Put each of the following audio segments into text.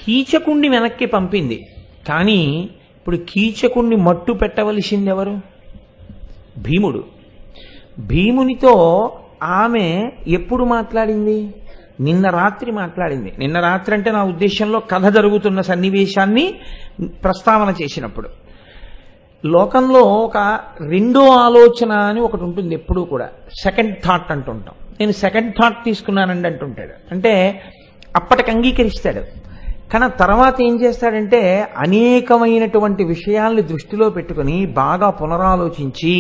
కీచకుణ్ణి వెనక్కి పంపింది కానీ ఇప్పుడు కీచకుణ్ణి మట్టు పెట్టవలసింది ఎవరు భీముడు భీమునితో ఆమె ఎప్పుడు మాట్లాడింది నిన్న రాత్రి మాట్లాడింది నిన్న రాత్రి అంటే నా ఉద్దేశంలో కథ జరుగుతున్న సన్నివేశాన్ని ప్రస్తావన చేసినప్పుడు లోకంలో ఒక రెండో ఆలోచన అని ఒకటి ఉంటుంది ఎప్పుడూ కూడా సెకండ్ థాట్ అంటుంటాం నేను సెకండ్ థాట్ తీసుకున్నానండి అంటుంటాడు అంటే అప్పటికి అంగీకరిస్తాడు కానీ ఆ తర్వాత ఏం చేస్తాడంటే అనేకమైనటువంటి విషయాల్ని దృష్టిలో పెట్టుకొని బాగా పునరాలోచించి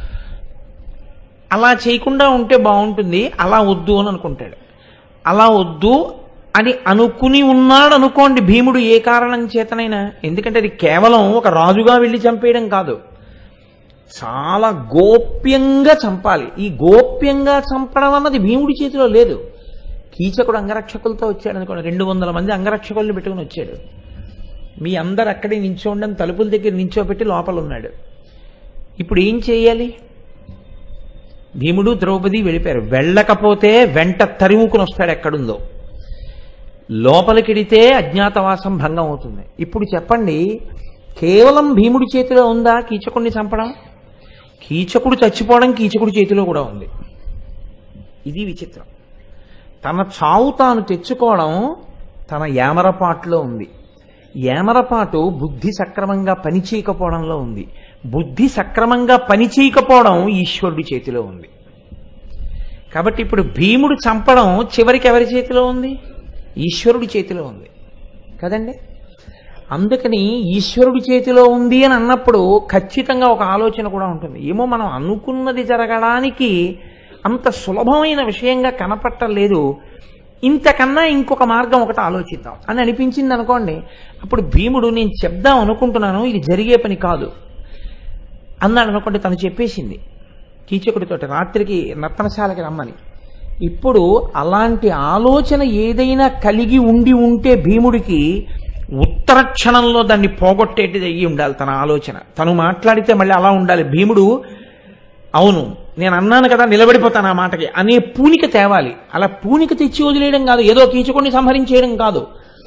అలా చేయకుండా ఉంటే బాగుంటుంది అలా వద్దు అని అనుకుంటాడు అలా వద్దు అని అనుకుని ఉన్నాడు అనుకోండి భీముడు ఏ కారణం చేతనైనా ఎందుకంటే అది కేవలం ఒక రాజుగా వెళ్ళి చంపేయడం కాదు చాలా గోప్యంగా చంపాలి ఈ గోప్యంగా చంపడం అన్నది భీముడి చేతిలో లేదు కీచకుడు అంగరక్షకులతో వచ్చాడు అనుకోండి రెండు వందల మంది అంగరక్షకుల్ని పెట్టుకుని వచ్చాడు మీ అందరు అక్కడే నించోండి తలుపుల దగ్గర నించోబెట్టి లోపల ఉన్నాడు ఇప్పుడు ఏం చేయాలి భీముడు ద్రౌపది వెళ్ళిపోయారు వెళ్ళకపోతే వెంట తరిముకుని వస్తాడు ఎక్కడుందో లోపలికెడితే అజ్ఞాతవాసం భంగం అవుతుంది ఇప్పుడు చెప్పండి కేవలం భీముడి చేతిలో ఉందా కీచకుడిని చంపడం కీచకుడు చచ్చిపోవడం కీచకుడి చేతిలో కూడా ఉంది ఇది విచిత్రం తన చావు తాను తెచ్చుకోవడం తన ఏమరపాటులో ఉంది ఏమరపాటు బుద్ధి సక్రమంగా పనిచేయకపోవడంలో ఉంది బుద్ధి సక్రమంగా పనిచేయకపోవడం ఈశ్వరుడి చేతిలో ఉంది కాబట్టి ఇప్పుడు భీముడు చంపడం చివరికి ఎవరి చేతిలో ఉంది ఈశ్వరుడి చేతిలో ఉంది కదండి అందుకని ఈశ్వరుడి చేతిలో ఉంది అని అన్నప్పుడు ఖచ్చితంగా ఒక ఆలోచన కూడా ఉంటుంది ఏమో మనం అనుకున్నది జరగడానికి అంత సులభమైన విషయంగా కనపట్టలేదు ఇంతకన్నా ఇంకొక మార్గం ఒకటి ఆలోచిద్దాం అని అనిపించింది అనుకోండి అప్పుడు భీముడు నేను చెప్దాం అనుకుంటున్నాను ఇది జరిగే పని కాదు అన్నాడు అనుకోండి తను చెప్పేసింది కీచకుడితోటి రాత్రికి నర్తనశాలకి రమ్మని ఇప్పుడు అలాంటి ఆలోచన ఏదైనా కలిగి ఉండి ఉంటే భీముడికి ఉత్తర క్షణంలో దాన్ని పోగొట్టేటిది అయ్యి ఉండాలి తన ఆలోచన తను మాట్లాడితే మళ్ళీ అలా ఉండాలి భీముడు అవును నేను అన్నాను కదా నిలబడిపోతాను ఆ మాటకి అనే పూనిక తేవాలి అలా పూనిక తెచ్చి వదిలేయడం కాదు ఏదో కీచకుడిని సంహరించేయడం కాదు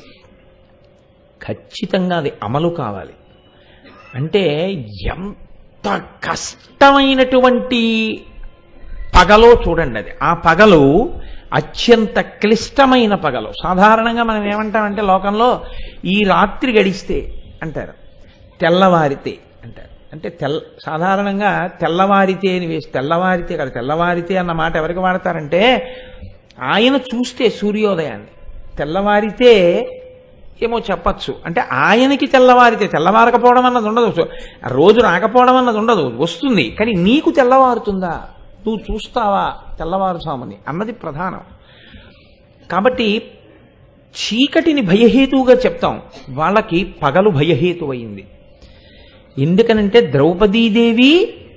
ఖచ్చితంగా అది అమలు కావాలి అంటే ఎంత కష్టమైనటువంటి పగలో చూడండి అది ఆ పగలు అత్యంత క్లిష్టమైన పగలు సాధారణంగా మనం ఏమంటామంటే లోకంలో ఈ రాత్రి గడిస్తే అంటారు తెల్లవారితే అంటారు అంటే తెల్ల సాధారణంగా తెల్లవారితే అని వేసి తెల్లవారితే కదా తెల్లవారితే అన్న మాట ఎవరికి వాడతారంటే ఆయన చూస్తే సూర్యోదయాన్ని తెల్లవారితే ఏమో చెప్పచ్చు అంటే ఆయనకి తెల్లవారితే తెల్లవారకపోవడం అన్నది ఉండదు రోజు రాకపోవడం అన్నది ఉండదు వస్తుంది కానీ నీకు తెల్లవారుతుందా నువ్వు చూస్తావా తెల్లవారుసామని అన్నది ప్రధానం కాబట్టి చీకటిని భయహేతువుగా చెప్తాం వాళ్ళకి పగలు భయహేతు అయింది ఎందుకనంటే ద్రౌపదీదేవి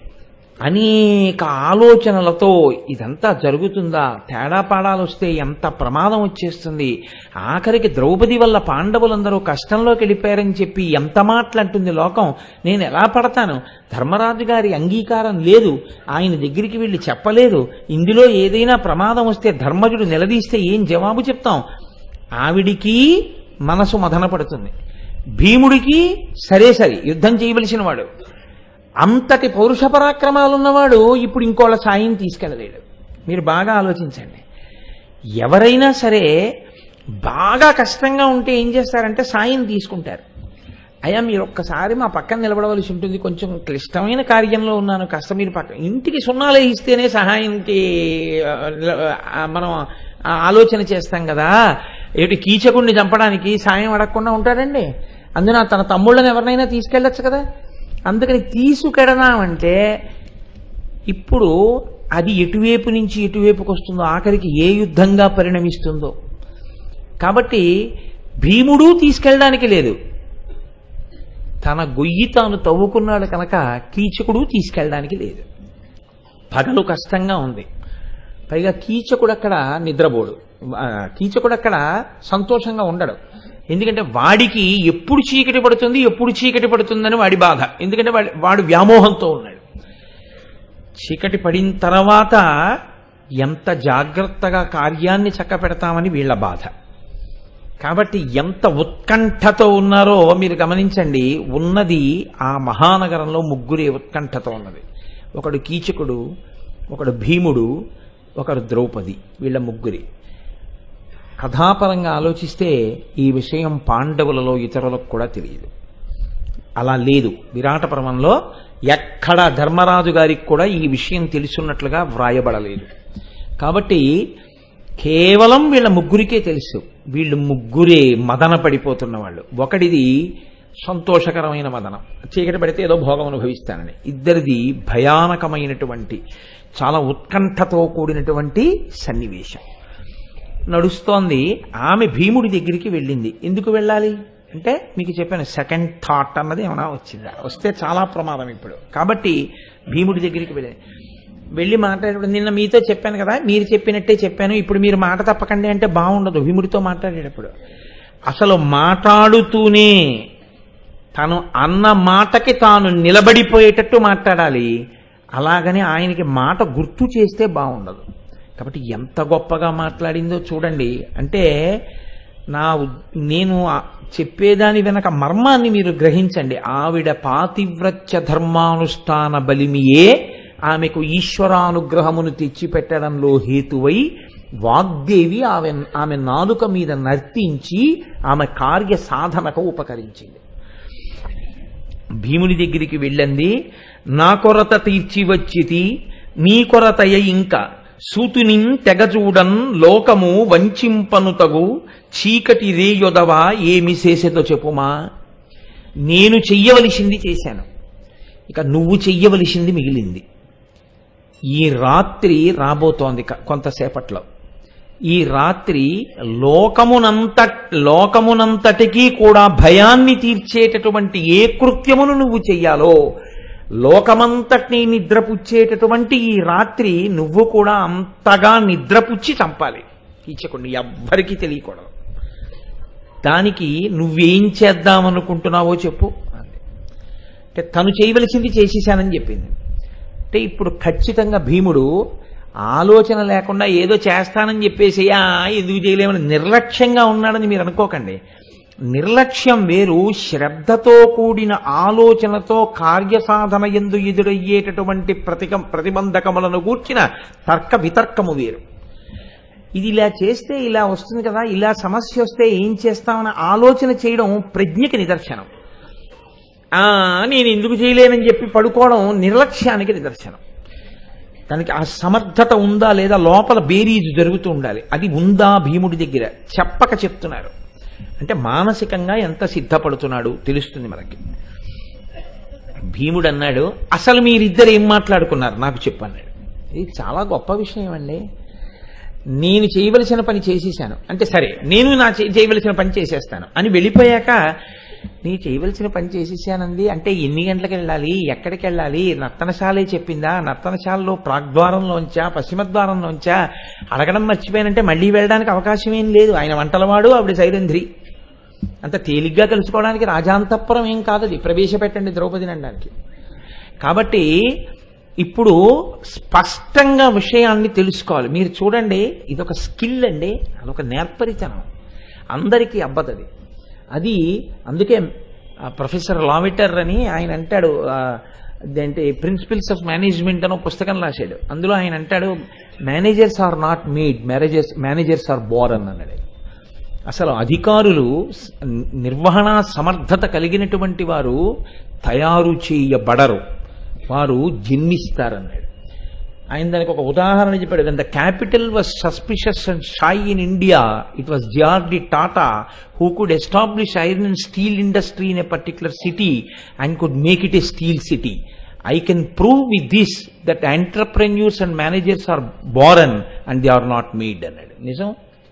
అనేక ఆలోచనలతో ఇదంతా జరుగుతుందా తేడా పాడాలు వస్తే ఎంత ప్రమాదం వచ్చేస్తుంది ఆఖరికి ద్రౌపది వల్ల పాండవులందరూ కష్టంలోకి వెళ్ళిపోయారని చెప్పి ఎంత మాటలంటుంది లోకం నేను ఎలా పడతాను ధర్మరాజు గారి అంగీకారం లేదు ఆయన దగ్గరికి వెళ్ళి చెప్పలేదు ఇందులో ఏదైనా ప్రమాదం వస్తే ధర్మజుడు నిలదీస్తే ఏం జవాబు చెప్తాం ఆవిడికి మనసు మదన పడుతుంది భీముడికి సరే సరే యుద్ధం చేయవలసిన వాడు అంతటి పౌరుష పరాక్రమాలున్నవాడు ఇప్పుడు ఇంకోళ్ళ సాయం తీసుకెళ్ళలేడు మీరు బాగా ఆలోచించండి ఎవరైనా సరే బాగా కష్టంగా ఉంటే ఏం చేస్తారంటే సాయం తీసుకుంటారు అయ్యా మీరు ఒక్కసారి మా పక్కన నిలబడవలసి ఉంటుంది కొంచెం క్లిష్టమైన కార్యంలో ఉన్నాను కాస్త మీరు పక్క ఇంటికి సున్నాలే ఇస్తేనే సహాయంకి ఆ, మనం ఆ ఆలోచన చేస్తాం కదా ఏమిటి కీచకుడిని చంపడానికి సాయం అడగకుండా ఉంటాడండి అందున తన తమ్ముళ్ళని ఎవరినైనా తీసుకెళ్ళొచ్చు కదా అందుకని తీసుకెడదామంటే ఇప్పుడు అది ఎటువైపు నుంచి ఎటువైపుకి వస్తుందో ఆఖరికి ఏ యుద్ధంగా పరిణమిస్తుందో కాబట్టి భీముడు తీసుకెళ్ళడానికి లేదు తన గొయ్యి తాను తవ్వుకున్నాడు కనుక కీచకుడు తీసుకెళ్ళడానికి లేదు పగలు కష్టంగా ఉంది పైగా కీచకుడు అక్కడ నిద్రపోడు ఆ, కీచకుడు అక్కడ సంతోషంగా ఉండడు ఎందుకంటే వాడికి ఎప్పుడు చీకటి పడుతుంది ఎప్పుడు చీకటి పడుతుందని వాడి బాధ ఎందుకంటే వాడి వాడు వ్యామోహంతో ఉన్నాడు చీకటి పడిన తర్వాత ఎంత జాగ్రత్తగా కార్యాన్ని చక్క పెడతామని వీళ్ళ బాధ కాబట్టి ఎంత ఉత్కంఠతో ఉన్నారో మీరు గమనించండి ఉన్నది ఆ మహానగరంలో ముగ్గురే ఉత్కంఠతో ఉన్నది ఒకడు కీచకుడు ఒకడు భీముడు ఒకడు ద్రౌపది వీళ్ళ ముగ్గురి కథాపరంగా ఆలోచిస్తే ఈ విషయం పాండవులలో ఇతరులకు కూడా తెలియదు అలా లేదు విరాట పర్వంలో ఎక్కడ ధర్మరాజు గారికి కూడా ఈ విషయం తెలుసున్నట్లుగా వ్రాయబడలేదు కాబట్టి కేవలం వీళ్ళ ముగ్గురికే తెలుసు వీళ్ళు ముగ్గురే మదన పడిపోతున్న వాళ్ళు ఒకడిది సంతోషకరమైన మదనం చీకటి పడితే ఏదో భోగం అనుభవిస్తానని ఇద్దరిది భయానకమైనటువంటి చాలా ఉత్కంఠతో కూడినటువంటి సన్నివేశం నడుస్తోంది ఆమె భీముడి దగ్గరికి వెళ్ళింది ఎందుకు వెళ్ళాలి అంటే మీకు చెప్పాను సెకండ్ థాట్ అన్నది ఏమైనా వచ్చిందా వస్తే చాలా ప్రమాదం ఇప్పుడు కాబట్టి భీముడి దగ్గరికి వెళ్ళింది వెళ్ళి మాట్లాడేటప్పుడు నిన్న మీతో చెప్పాను కదా మీరు చెప్పినట్టే చెప్పాను ఇప్పుడు మీరు మాట తప్పకండి అంటే బాగుండదు భీముడితో మాట్లాడేటప్పుడు అసలు మాట్లాడుతూనే తను అన్న మాటకి తాను నిలబడిపోయేటట్టు మాట్లాడాలి అలాగని ఆయనకి మాట గుర్తు చేస్తే బాగుండదు కాబట్టి ఎంత గొప్పగా మాట్లాడిందో చూడండి అంటే నా ఉద్- నేను ఆ చెప్పేదాని వెనక మర్మాన్ని మీరు గ్రహించండి ఆవిడ పాతివ్రత్య ధర్మానుష్ఠాన బలిమియే ఆమెకు ఈశ్వరానుగ్రహమును తెచ్చిపెట్టడంలో హేతువై వాగ్దేవి ఆమె ఆమె నాలుక మీద నర్తించి ఆమె కార్య సాధనకు ఉపకరించింది భీముని దగ్గరికి వెళ్ళంది నా కొరత తీర్చి వచ్చితి నీ కొరతయ ఇంక సూతునిన్ తెగచూడన్ లోకము వంచింపనుతగు చీకటి రేయొదవ ఏమి చేసేదో చెప్పుమా నేను చెయ్యవలసింది చేశాను ఇక నువ్వు చెయ్యవలసింది మిగిలింది ఈ రాత్రి రాబోతోంది క- కొంతసేపట్లో ఈ రాత్రి లోకమునంత లోకమునంతటికీ కూడా భయాన్ని తీర్చేటటువంటి ఏ కృత్యమును నువ్వు చెయ్యాలో లోకమంతటినీ నిద్రపుచ్చేటటువంటి ఈ రాత్రి నువ్వు కూడా అంతగా నిద్రపుచ్చి చంపాలి కీచకుడిని ఎవ్వరికీ తెలియకూడదు దానికి నువ్వేం చేద్దామనుకుంటున్నావో చెప్పు అంది అంటే తను చేయవలసింది చేసేశానని చెప్పింది అంటే ఇప్పుడు ఖచ్చితంగా భీముడు ఆలోచన లేకుండా ఏదో చేస్తానని చెప్పేసి "ఆ, ఎందుకు చేయలేమని నిర్లక్ష్యంగా ఉన్నాడని మీరు అనుకోకండి నిర్లక్ష్యం వేరు శ్రద్ధతో కూడిన ఆలోచనతో కార్యసాధన ఎందు ఎదురయ్యేటటువంటి ప్రతిక ప్రతిబంధకములను గూర్చిన తర్క వితర్కము వేరు ఇది ఇలా చేస్తే ఇలా వస్తుంది కదా ఇలా సమస్య వస్తే ఏం చేస్తామన్న ఆలోచన చేయడం ప్రజ్ఞకి నిదర్శనం ఆ నేను ఎందుకు చేయలేనని చెప్పి పడుకోవడం నిర్లక్ష్యానికి నిదర్శనం దానికి ఆ సమర్థత ఉందా లేదా లోపల బేరీజు జరుగుతూ ఉండాలి అది ఉందా భీముడి దగ్గర చెప్పక చెప్తున్నారు అంటే మానసికంగా ఎంత సిద్ధపడుతున్నాడు తెలుస్తుంది మనకి భీముడు అన్నాడు అసలు మీరిద్దరు ఏం మాట్లాడుకున్నారు నాకు చెప్పన్నాడు ఇది చాలా గొప్ప విషయం అండి నేను చేయవలసిన పని చేసేసాను అంటే సరే నేను నా చే- చేయవలసిన పని చేసేస్తాను అని వెళ్ళిపోయాక నీ చేయవలసిన పని చేసేసానంది అంటే ఎన్ని గంటలకు వెళ్ళాలి ఎక్కడికి వెళ్ళాలి నర్తనశాలే చెప్పిందా నర్తనశాలలో ప్రాగ్ద్వారంలోంచా పశ్చిమ ద్వారంలోంచా అడగడం మర్చిపోయానంటే మళ్ళీ వెళ్ళడానికి అవకాశం ఏం లేదు ఆయన వంటలవాడు ఆవిడ సైరంధ్రి అంత తేలిగ్గా కలుసుకోవడానికి రాజాంతపురం ఏం కాదది ప్రవేశపెట్టండి ద్రౌపదిని అనడానికి కాబట్టి ఇప్పుడు స్పష్టంగా విషయాన్ని తెలుసుకోవాలి మీరు చూడండి ఇదొక స్కిల్ అండి అదొక నేర్పరితనం అందరికీ అబ్బదది అది అందుకే ఆ ప్రొఫెసర్ లావిటర్ అని ఆయన అంటాడు ఆ, అదేంటి ప్రిన్సిపల్స్ ఆఫ్ మేనేజ్మెంట్ అని ఒక పుస్తకం రాశాడు అందులో ఆయన అంటాడు managers are not made managers managers are born అన్నాడు అసలు అధికారులు స- నిర్వహణ సమర్థత కలిగినటువంటి వారు తయారు చేయబడరు వారు జన్మిస్తారన్నాడు ఆయన దానికి ఒక ఉదాహరణ చెప్పాడు when the capital was suspicious and shy in India it was G R D Tata who could establish iron and steel industry in a particular city and could make it a steel city I can prove with this that entrepreneurs and managers are born and they are not made అన్నాడు నిజం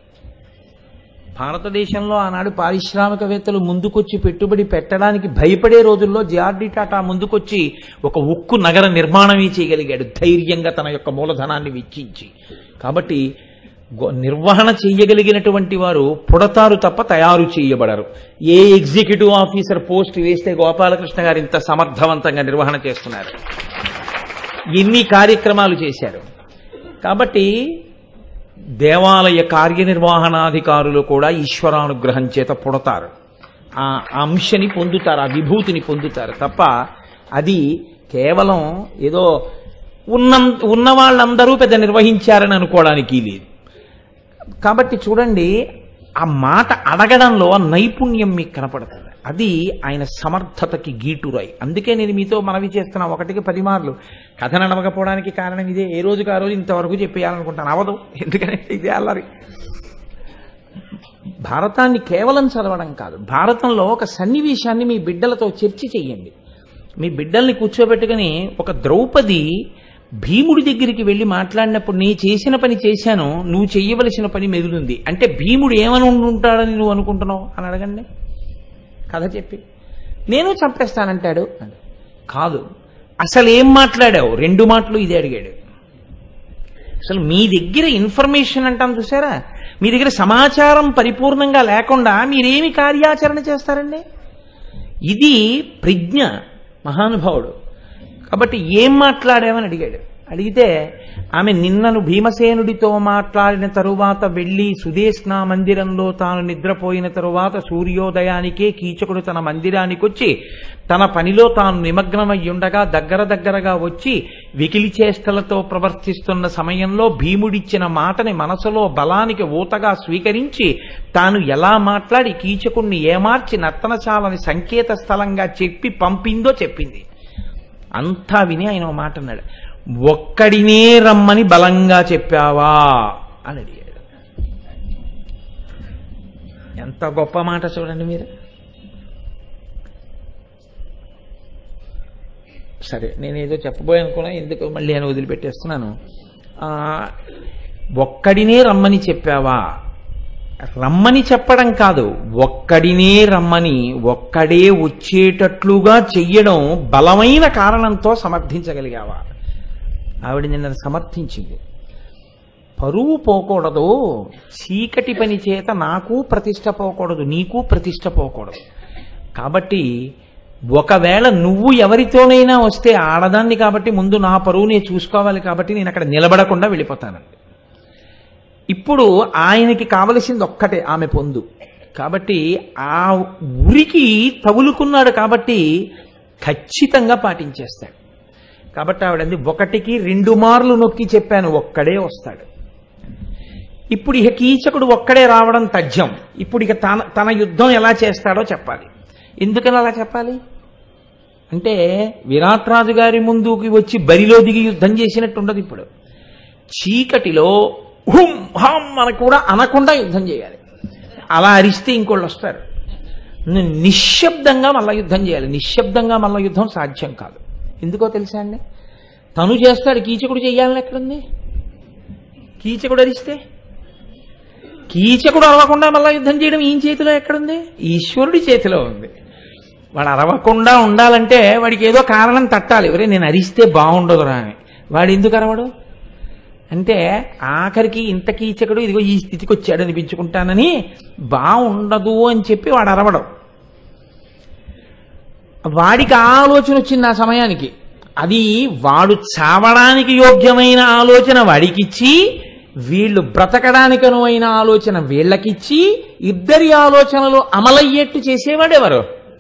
భారతదేశంలో ఆనాడు పారిశ్రామికవేత్తలు ముందుకొచ్చి పెట్టుబడి పెట్టడానికి భయపడే రోజుల్లో జిఆర్డి టాటా ముందుకొచ్చి ఒక ఉక్కు నగర నిర్మాణమే చేయగలిగాడు ధైర్యంగా తన యొక్క మూలధనాన్ని వెచ్చించి కాబట్టి గో- నిర్వహణ చేయగలిగినటువంటి వారు పుడతారు తప్ప తయారు చేయబడరు ఏ ఎగ్జిక్యూటివ్ ఆఫీసర్ పోస్ట్ వేస్తే గోపాలకృష్ణ గారు ఇంత సమర్థవంతంగా నిర్వహణ చేస్తున్నారు ఎన్ని కార్యక్రమాలు చేశారు కాబట్టి దేవాలయ కార్యనిర్వహణాధికారులు కూడా ఈశ్వరానుగ్రహం చేత పుడతారు ఆ అంశని పొందుతారు ఆ విభూతిని పొందుతారు తప్ప అది కేవలం ఏదో ఉన్న ఉన్న వాళ్ళందరూ పెద్ద నిర్వహించారని అనుకోవడానికి లేదు కాబట్టి చూడండి ఆ మాట అడగడంలో నైపుణ్యం మీకు కనపడుతుంది అది ఆయన సమర్థతకి గీటురాయి అందుకే నేను మీతో మనవి చేస్తున్నా ఒకటికి పది మార్లు కథ నడవకపోవడానికి కారణం ఇదే ఏ రోజుకి ఆ రోజు ఇంతవరకు చెప్పేయాలనుకుంటాను అవదు ఎందుకంటే ఇదే అల్లరి భారతాన్ని కేవలం చదవడం కాదు భారతంలో ఒక సన్నివేశాన్ని మీ బిడ్డలతో చర్చ చెయ్యండి మీ బిడ్డల్ని కూర్చోబెట్టుకుని ఒక ద్రౌపది భీముడి దగ్గరికి వెళ్ళి మాట్లాడినప్పుడు నీ చేసిన పని చేశాను నువ్వు చెయ్యవలసిన పని మెదులుంది అంటే భీముడు ఏమని ఉంటాడని నువ్వు అనుకుంటున్నావు అని అడగండి కథ చెప్పి నేను చంపేస్తానంటాడు అని. కాదు అసలు ఏం మాట్లాడావు రెండు మాటలు ఇదే అడిగాడు అసలు మీ దగ్గర ఇన్ఫర్మేషన్ అంటాం చూసారా మీ దగ్గర సమాచారం పరిపూర్ణంగా లేకుండా మీరేమి కార్యాచరణ చేస్తారండి ఇది ప్రజ్ఞ మహానుభావుడు కాబట్టి ఏం మాట్లాడామని అడిగాడు అడిగితే ఆమె నిన్నను భీమసేనుడితో మాట్లాడిన తరువాత వెళ్ళి సుదేష్ణ మందిరంలో తాను నిద్రపోయిన తరువాత సూర్యోదయానికే కీచకుడు తన మందిరానికి వచ్చి తన పనిలో తాను నిమగ్నమై ఉండగా దగ్గర దగ్గరగా వచ్చి వికిలి చేష్టలతో ప్రవర్తిస్తున్న సమయంలో భీముడిచ్చిన మాటని మనసులో బలానికి ఊతగా స్వీకరించి తాను ఎలా మాట్లాడి కీచకుణ్ణి ఏమార్చి నర్తనశాలని సంకేత స్థలంగా చెప్పి పంపిందో చెప్పింది అంతా విని ఆయన ఒక మాట అన్నాడు ఒక్కడినే రమ్మని బలంగా చెప్పావా అని అడిగాడు ఎంత గొప్ప మాట చూడండి మీరు సరే నేను ఏదో చెప్పబోయే అనుకున్నా ఎందుకు మళ్ళీ నేను వదిలిపెట్టేస్తున్నాను ఆ, ఒక్కడినే రమ్మని చెప్పావా రమ్మని చెప్పడం కాదు ఒక్కడినే రమ్మని ఒక్కడే వచ్చేటట్లుగా చెయ్యడం బలమైన కారణంతో సమర్థించగలిగావా ఆవిడ నిన్న సమర్థించింది పరువు పోకూడదు చీకటి పని చేత నాకు ప్రతిష్ట పోకూడదు నీకు ప్రతిష్ట పోకూడదు కాబట్టి ఒకవేళ నువ్వు ఎవరితోనైనా వస్తే ఆడదాన్ని కాబట్టి ముందు నా పరువు నేను చూసుకోవాలి కాబట్టి నేను అక్కడ నిలబడకుండా వెళ్ళిపోతానండి ఇప్పుడు ఆయనకి కావలసింది ఒక్కటే ఆమె పొందు కాబట్టి ఆ ఉరికి తగులుకున్నాడు కాబట్టి ఖచ్చితంగా పాటించేస్తాడు కాబట్టి ఆవిడంది ఒకటికి రెండు మార్లు నొక్కి చెప్పాను ఒక్కడే వస్తాడు ఇప్పుడు ఇక కీచకుడు ఒక్కడే రావడం తథ్యం ఇప్పుడు ఇక తన తన యుద్ధం ఎలా చేస్తాడో చెప్పాలి ఎందుకని అలా చెప్పాలి అంటే విరాట్ రాజు గారి ముందుకి వచ్చి బరిలో దిగి యుద్ధం చేసినట్టు ఉండదు ఇప్పుడు చీకటిలో హుం హం అని కూడా అనకుండా యుద్ధం చేయాలి అలా అరిస్తే ఇంకోళ్ళు వస్తారు ని- నిశ్శబ్దంగా మళ్ళా యుద్ధం చేయాలి నిశ్శబ్దంగా మళ్ళా యుద్ధం సాధ్యం కాదు ఎందుకో తెలుసా అండి తను చేస్తాడు కీచకుడు చెయ్యాలని ఎక్కడుంది కీచకుడు అరిస్తే కీచకుడు అరవకుండా మళ్ళా యుద్ధం చేయడం ఈయన చేతిలో ఎక్కడుంది ఈశ్వరుడి చేతిలో ఉంది వాడు అరవకుండా ఉండాలంటే వాడికి ఏదో కారణం తట్టాలి ఎవరే నేను అరిస్తే బాగుండదురా అని వాడు ఎందుకు అరవడు అంటే ఆఖరికి ఇంత కీచకుడు ఇదిగో ఈ స్థితికి వచ్చాడు అనిపించుకుంటానని బాగుండదు అని చెప్పి వాడు అరవడం వాడికి ఆ ఆలోచన వచ్చింది ఆ సమయానికి అది వాడు చావడానికి యోగ్యమైన ఆలోచన వాడికిచ్చి వీళ్ళు బ్రతకడానికి అనువైన ఆలోచన వీళ్ళకిచ్చి ఇద్దరి ఆలోచనలు అమలయ్యేట్టు చేసేవాడెవరు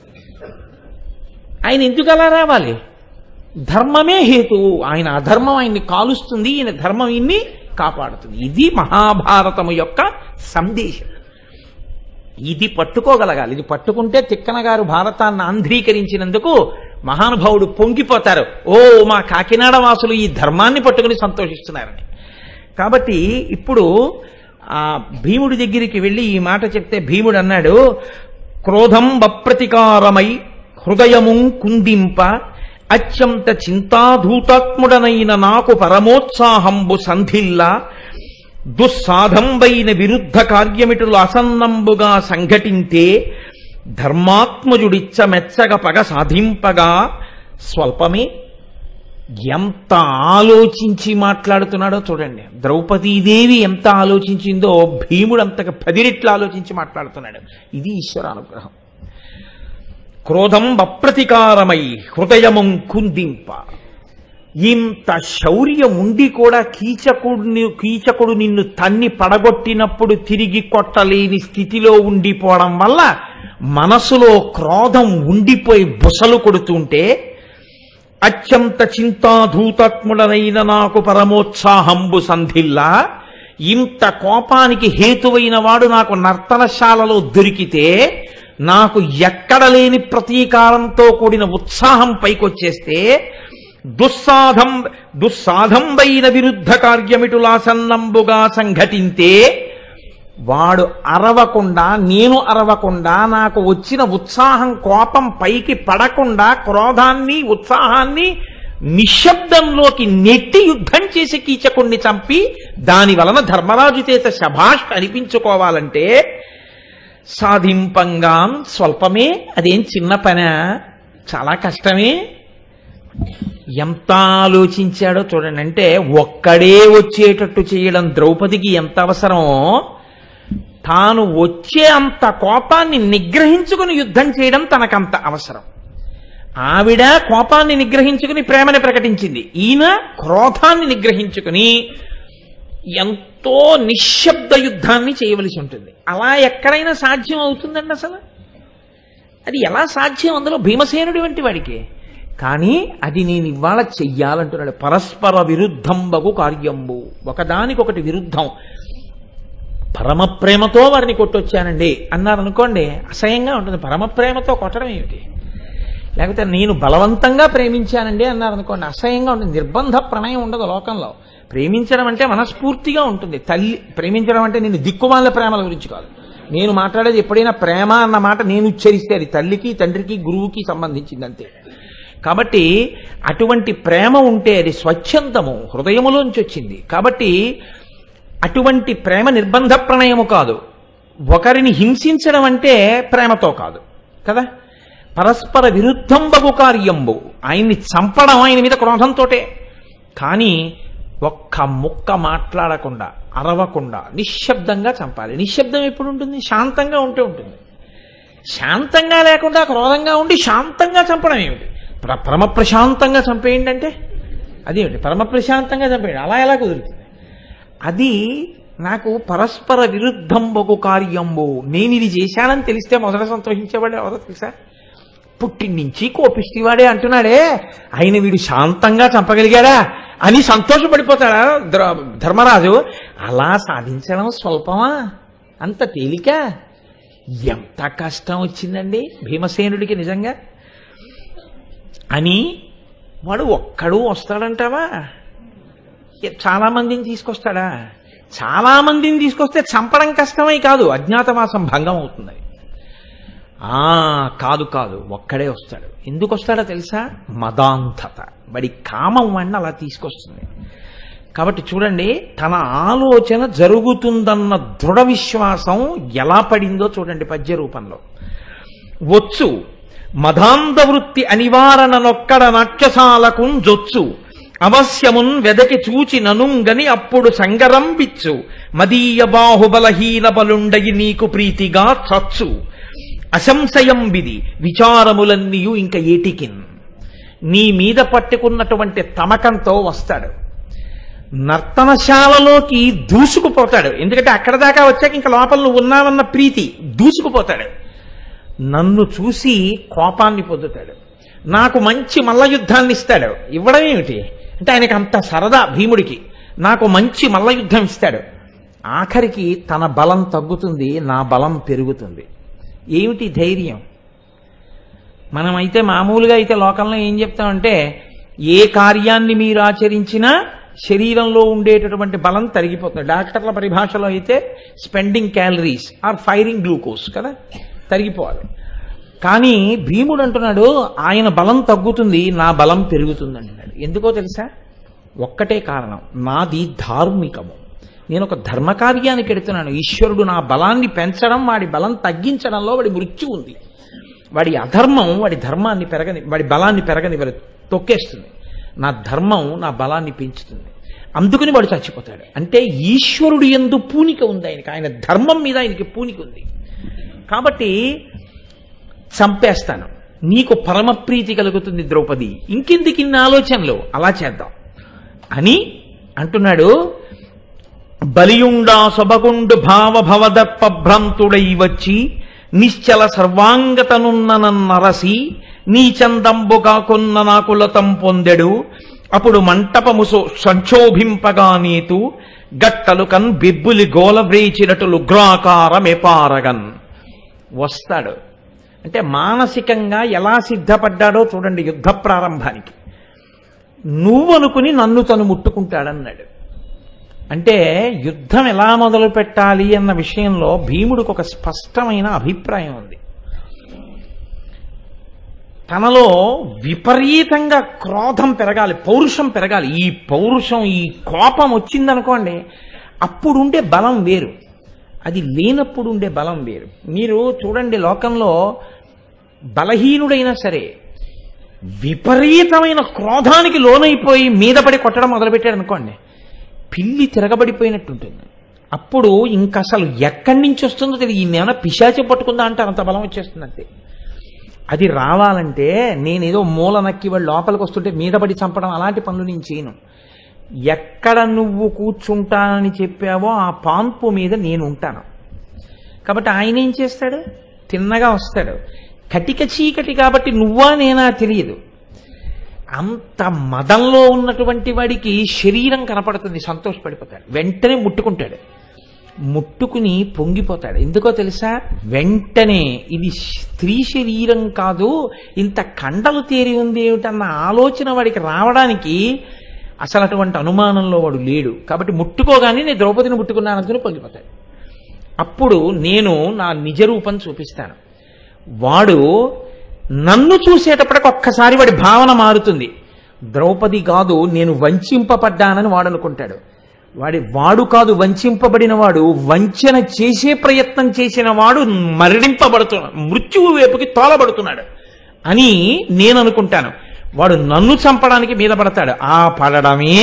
ఆయన ఎందుకు అలా రావాలి ధర్మమే హేతువు ఆయన అధర్మం ఆయన్ని కాలుస్తుంది ఈయన ధర్మం ఈయన్ని కాపాడుతుంది ఇది మహాభారతము యొక్క సందేశం ఇది పట్టుకోగలగాలి ఇది పట్టుకుంటే తిక్కన గారు భారతాన్ని ఆంధ్రీకరించినందుకు మహానుభావుడు పొంగిపోతారు ఓ మా కాకినాడ వాసులు ఈ ధర్మాన్ని పట్టుకుని సంతోషిస్తున్నారని కాబట్టి ఇప్పుడు ఆ భీముడి దగ్గరికి వెళ్ళి ఈ మాట చెప్తే భీముడు అన్నాడు క్రోధం బప్రతికారమై హృదయము కుందింప అత్యంత చింతాధూతాత్ముడనైన నాకు పరమోత్సాహంబు సంధిల్లా దుస్సాధంబైన విరుద్ధ కార్యమిటులు అసన్నంబుగా సంఘటింతే ధర్మాత్మజుడిచ్చ మెచ్చగ పగ సాధింపగా స్వల్పమే ఎంత ఆలోచించి మాట్లాడుతున్నాడో చూడండి ద్రౌపదీదేవి ఎంత ఆలోచించిందో భీముడు అంతగా పది రెట్లు ఆలోచించి మాట్లాడుతున్నాడు ఇది ఈశ్వరానుగ్రహం క్రోధం అప్రతికారమై హృదయము కుందింప ఇంత శౌర్యం ఉండి కూడా కీచకుడిని కీచకుడు నిన్ను తన్ని పడగొట్టినప్పుడు తిరిగి కొట్టలేని స్థితిలో ఉండిపోవడం వల్ల మనసులో క్రోధం ఉండిపోయి బుసలు కొడుతుంటే అత్యంత చింతాధూతాత్ముడనైన నాకు పరమోత్సాహంబు సంధిల్లా ఇంత కోపానికి హేతువైన వాడు నాకు నర్తనశాలలో దొరికితే నాకు ఎక్కడ లేని ప్రతీకారంతో కూడిన ఉత్సాహం పైకొచ్చేస్తే దుస్సాధం దుస్సాధంబైన విరుద్ధ కార్యమిటులాసన్నంబుగా సంఘటింతే వాడు అరవకుండా నేను అరవకుండా నాకు వచ్చిన ఉత్సాహం కోపం పైకి పడకుండా క్రోధాన్ని ఉత్సాహాన్ని నిశ్శబ్దంలోకి నెట్టి యుద్ధం చేసి కీచకుణ్ణి చంపి దాని వలన ధర్మరాజు చేత శభాష్ అనిపించుకోవాలంటే సాధింపంగా స్వల్పమే అదేం చిన్న పనా చాలా కష్టమే ఎంత ఆలోచించాడో చూడండి అంటే ఒక్కడే వచ్చేటట్టు చేయడం ద్రౌపదికి ఎంత అవసరమో తాను వచ్చే అంత కోపాన్ని నిగ్రహించుకుని యుద్ధం చేయడం తనకంత అవసరం ఆవిడ కోపాన్ని నిగ్రహించుకుని ప్రేమని ప్రకటించింది ఈయన క్రోధాన్ని నిగ్రహించుకుని ఎంతో నిశ్శబ్ద యుద్ధాన్ని చేయవలసి ఉంటుంది అలా ఎక్కడైనా సాధ్యం అవుతుందండి అసలు అది ఎలా సాధ్యం అందులో భీమసేనుడి వంటి వాడికి కానీ అది నేను ఇవాళ చెయ్యాలంటున్నాడు పరస్పర విరుద్ధంబగు కార్యంబు ఒకదానికొకటి విరుద్ధం పరమ ప్రేమతో వారిని కొట్టొచ్చానండి అన్నారు అనుకోండి అసహ్యంగా ఉంటుంది పరమ ప్రేమతో కొట్టడం ఏమిటి లేకపోతే నేను బలవంతంగా ప్రేమించానండి అన్నారు అనుకోండి అసహ్యంగా ఉంటుంది నిర్బంధ ప్రణయం ఉండదు లోకంలో ప్రేమించడం అంటే మనస్ఫూర్తిగా ఉంటుంది తల్లి ప్రేమించడం అంటే నేను దిక్కుమాల ప్రేమల గురించి కాదు నేను మాట్లాడేది ఎప్పుడైనా ప్రేమ అన్న మాట నేను ఉచ్చరిస్తే అది తల్లికి తండ్రికి గురువుకి సంబంధించింది అంతే కాబట్టి అటువంటి ప్రేమ ఉంటే అది స్వచ్ఛందము హృదయములోంచి వచ్చింది కాబట్టి అటువంటి ప్రేమ నిర్బంధ ప్రణయము కాదు ఒకరిని హింసించడం అంటే ప్రేమతో కాదు కదా పరస్పర విరుద్ధం బగు కార్యంబు ఆయన్ని చంపడం ఆయన మీద క్రోధంతోటే కానీ ఒక్క ముక్క మాట్లాడకుండా అరవకుండా నిశ్శబ్దంగా చంపాలి నిశ్శబ్దం ఎప్పుడు ఉంటుంది శాంతంగా ఉంటే ఉంటుంది శాంతంగా లేకుండా క్రోధంగా ఉండి శాంతంగా చంపడం ఏమిటి ప్ర- పరమ ప్రశాంతంగా చంపేయండి అంటే అదేమిటి పరమ ప్రశాంతంగా చంపేయండి అలా ఎలా కుదురుతుంది అది నాకు పరస్పర విరుద్ధం బగు కార్యంబు నేను ఇది చేశానని తెలిస్తే మొదట సంతోషించేవాడే ఎవరో తెలుసా పుట్టిన నుంచి కోపిష్టివాడే అంటున్నాడే ఆయన వీడు శాంతంగా చంపగలిగాడా అని సంతోషపడిపోతాడా ద్ర- ధర్మరాజు అలా సాధించడం స్వల్పమా అంత తేలిక ఎంత కష్టం వచ్చిందండి భీమసేనుడికి నిజంగా అని వాడు ఒక్కడు వస్తాడంటావా చాలా మందిని తీసుకొస్తాడా చాలా మందిని తీసుకొస్తే చంపడం కష్టమై కాదు అజ్ఞాతవాసం భంగం అవుతుంది ఆ కాదు కాదు ఒక్కడే వస్తాడు ఎందుకు వస్తాడో తెలుసా మదాంధత వాడి కామం వాడిని అలా తీసుకొస్తుంది కాబట్టి చూడండి తన ఆలోచన జరుగుతుందన్న దృఢ విశ్వాసం ఎలా పడిందో చూడండి పద్య రూపంలో వచ్చు మదాంధ వృత్తి అనివారణనొక్కడ నాట్యశాలకు జొచ్చు అవశ్యమున్ వెదకి చూచి ననుంగని అప్పుడు సంగరంబిచ్చు మదీయ బాహుబలహీన బలుండయి నీకు ప్రీతిగా చచ్చు అసంశయంబిది విచారములన్నీయు ఇంక ఏటికిన్ నీ మీద పట్టుకున్నటువంటి తమకంతో వస్తాడు నర్తనశాలలోకి దూసుకుపోతాడు ఎందుకంటే అక్కడ దాకా వచ్చాక ఇంకా లోపల నువ్వు ఉన్నావన్న ప్రీతి దూసుకుపోతాడు నన్ను చూసి కోపాన్ని పొందుతాడు నాకు మంచి మల్ల యుద్ధాన్ని ఇస్తాడు ఇవ్వడం ఏమిటి అంటే ఆయనకి అంత సరదా భీముడికి నాకు మంచి మల్ల యుద్ధం ఇస్తాడు ఆఖరికి తన బలం తగ్గుతుంది నా బలం పెరుగుతుంది ఏమిటి ధైర్యం మనమైతే మామూలుగా అయితే లోకంలో ఏం చెప్తామంటే ఏ కార్యాన్ని మీరు ఆచరించినా శరీరంలో ఉండేటటువంటి బలం తరిగిపోతుంది డాక్టర్ల పరిభాషలో అయితే spending calories are firing glucose కదా తరిగిపోవాలి కానీ భీముడు అంటున్నాడు ఆయన బలం తగ్గుతుంది నా బలం పెరుగుతుంది అంటున్నాడు ఎందుకో తెలుసా ఒక్కటే కారణం నాది ధార్మికము నేను ఒక ధర్మకార్యానికి ఎడుతున్నాను ఈశ్వరుడు నా బలాన్ని పెంచడం వాడి బలం తగ్గించడంలో వాడి మృత్యు ఉంది వాడి అధర్మం వాడి ధర్మాన్ని పెరగని వాడి బలాన్ని పెరగని వాడి తొక్కేస్తుంది నా ధర్మం నా బలాన్ని పెంచుతుంది అందుకని వాడు చచ్చిపోతాడు అంటే ఈశ్వరుడు ఎందు పూనిక ఉంది ఆయనకి ఆయన ధర్మం మీద ఆయనకి పూనిక ఉంది కాబట్టి చంపేస్తాను నీకు పరమప్రీతి కలుగుతుంది ద్రౌపది ఇంకెందుకు ఇన్ని ఆలోచనలు అలా చేద్దాం అని అంటున్నాడు బలియుండా సొబగుండు భావ భవదర్ప భ్రాంతుడై వచ్చి నిశ్చల సర్వాంగతనున్న నన్నరసి నీ చందంబుగా కొన్న నాకులతం పొందెడు అప్పుడు మంటపము సో- సంక్షోభింపగా నీతు గట్టలు కన్ బిబ్బులి గోల వ్రేచినట్లు ఉగ్రాకారమెపారగన్ వస్తాడు అంటే మానసికంగా ఎలా సిద్ధపడ్డాడో చూడండి యుద్ధ ప్రారంభానికి నువ్వు అనుకుని నన్ను తను ముట్టుకుంటాడన్నాడు అంటే యుద్ధం ఎలా మొదలు పెట్టాలి అన్న విషయంలో భీముడికి ఒక స్పష్టమైన అభిప్రాయం ఉంది తనలో విపరీతంగా క్రోధం పెరగాలి పౌరుషం పెరగాలి ఈ పౌరుషం ఈ కోపం వచ్చిందనుకోండి అప్పుడుండే బలం వేరు అది లేనప్పుడు ఉండే బలం వేరు మీరు చూడండి లోకంలో బలహీనుడైనా సరే విపరీతమైన క్రోధానికి లోనైపోయి మీద పడి కొట్టడం మొదలుపెట్టాడు అనుకోండి పిల్లి తిరగబడిపోయినట్టుంటుంది అప్పుడు ఇంక అసలు ఎక్కడి నుంచి వస్తుందో తెలియదు ఈ ఏమైనా పిశాచి పట్టుకుందా అంటే అంత బలం వచ్చేస్తుంది అంతే అది రావాలంటే నేనేదో మూల నక్కి వాడు లోపలికి వస్తుంటే మీద పడి చంపడం అలాంటి పనులు నేను చేయను ఎక్కడ నువ్వు కూర్చుంటానని చెప్పావో ఆ పాన్పు మీద నేను ఉంటాను కాబట్టి ఆయన ఏం చేస్తాడు తిన్నగా వస్తాడు కటిక చీకటి కాబట్టి నువ్వా నేనా తెలియదు అంత మదంలో ఉన్నటువంటి వాడికి శరీరం కనపడుతుంది సంతోషపడిపోతాడు వెంటనే ముట్టుకుంటాడు ముట్టుకుని పొంగిపోతాడు ఎందుకో తెలుసా వెంటనే ఇది స్త్రీ శరీరం కాదు ఇంత కండలు తేరి ఉంది ఏమిటన్న ఆలోచన వాడికి రావడానికి అసలు అటువంటి అనుమానంలో వాడు లేడు కాబట్టి ముట్టుకోగానే నేను ద్రౌపదిని ముట్టుకున్నాను అనుకుని పొంగిపోతాడు అప్పుడు నేను నా నిజ రూపం చూపిస్తాను వాడు నన్ను చూసేటప్పటికి ఒక్కసారి వాడి భావన మారుతుంది ద్రౌపది కాదు నేను వంచింపబడ్డానని వాడు అనుకుంటాడు వాడి వాడు కాదు వంచింపబడిన వాడు వంచన చేసే ప్రయత్నం చేసిన వాడు మరణింపబడుతున్నాడు మృత్యువు వైపుకి తోలబడుతున్నాడు అని నేను అనుకుంటాను వాడు నన్ను చంపడానికి మీద పడతాడు ఆ పడడమే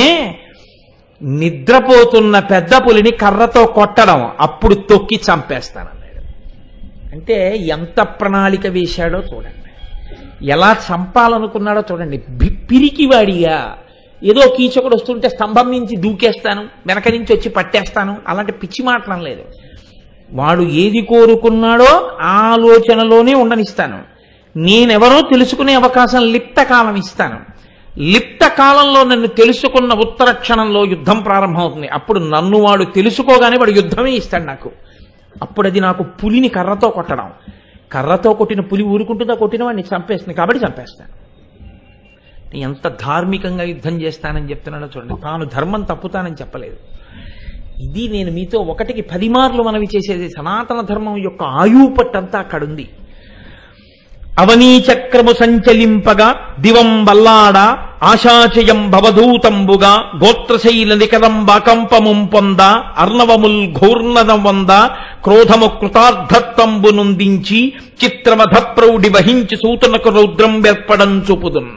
నిద్రపోతున్న పెద్ద పులిని కర్రతో కొట్టడం అప్పుడు తొక్కి చంపేస్తానన్నాడు అంటే ఎంత ప్రణాళిక వేశాడో చూడండి ఎలా చంపాలనుకున్నాడో చూడండి బి- పిరికివాడిగా ఏదో కీచకుడు వస్తుంటే స్తంభం నుంచి దూకేస్తాను వెనక నుంచి వచ్చి పట్టేస్తాను అలాంటి పిచ్చి మాటలం లేదు వాడు ఏది కోరుకున్నాడో ఆ ఆలోచనలోనే ఉండనిస్తాను నేనెవరో తెలుసుకునే అవకాశం లిప్త కాలం ఇస్తాను లిప్త కాలంలో నన్ను తెలుసుకున్న ఉత్తర క్షణంలో యుద్ధం ప్రారంభమవుతుంది అప్పుడు నన్ను వాడు తెలుసుకోగానే వాడు యుద్ధమే ఇస్తాడు నాకు అప్పుడు అది నాకు పులిని కర్రతో కొట్టడం కర్రతో కొట్టిన పులి ఊరుకుంటుందా కొట్టిన వాడిని చంపేస్తుంది కాబట్టి చంపేస్తాను ఎంత ధార్మికంగా యుద్ధం చేస్తానని చెప్తున్నాడో చూడండి తాను ధర్మం తప్పుతానని చెప్పలేదు ఇది నేను మీతో ఒకటికి పది మార్లు మనవి చేసేది సనాతన ధర్మం యొక్క ఆయువు పట్టంతా అక్కడుంది అవనీ చక్రము సంచలింపగా దివం బల్లాడ ఆశాచయం భవధూతంబుగా గోత్రశైల నికరంబాకంపముం పొంద అర్ణవముల్ ఘోర్ణదం వంద క్రోధము కృతార్థత్వంబు నొందించి చిత్రమధ ప్రౌఢి వహించి సూతనకు రౌద్రం వెర్పడం చూపుదున్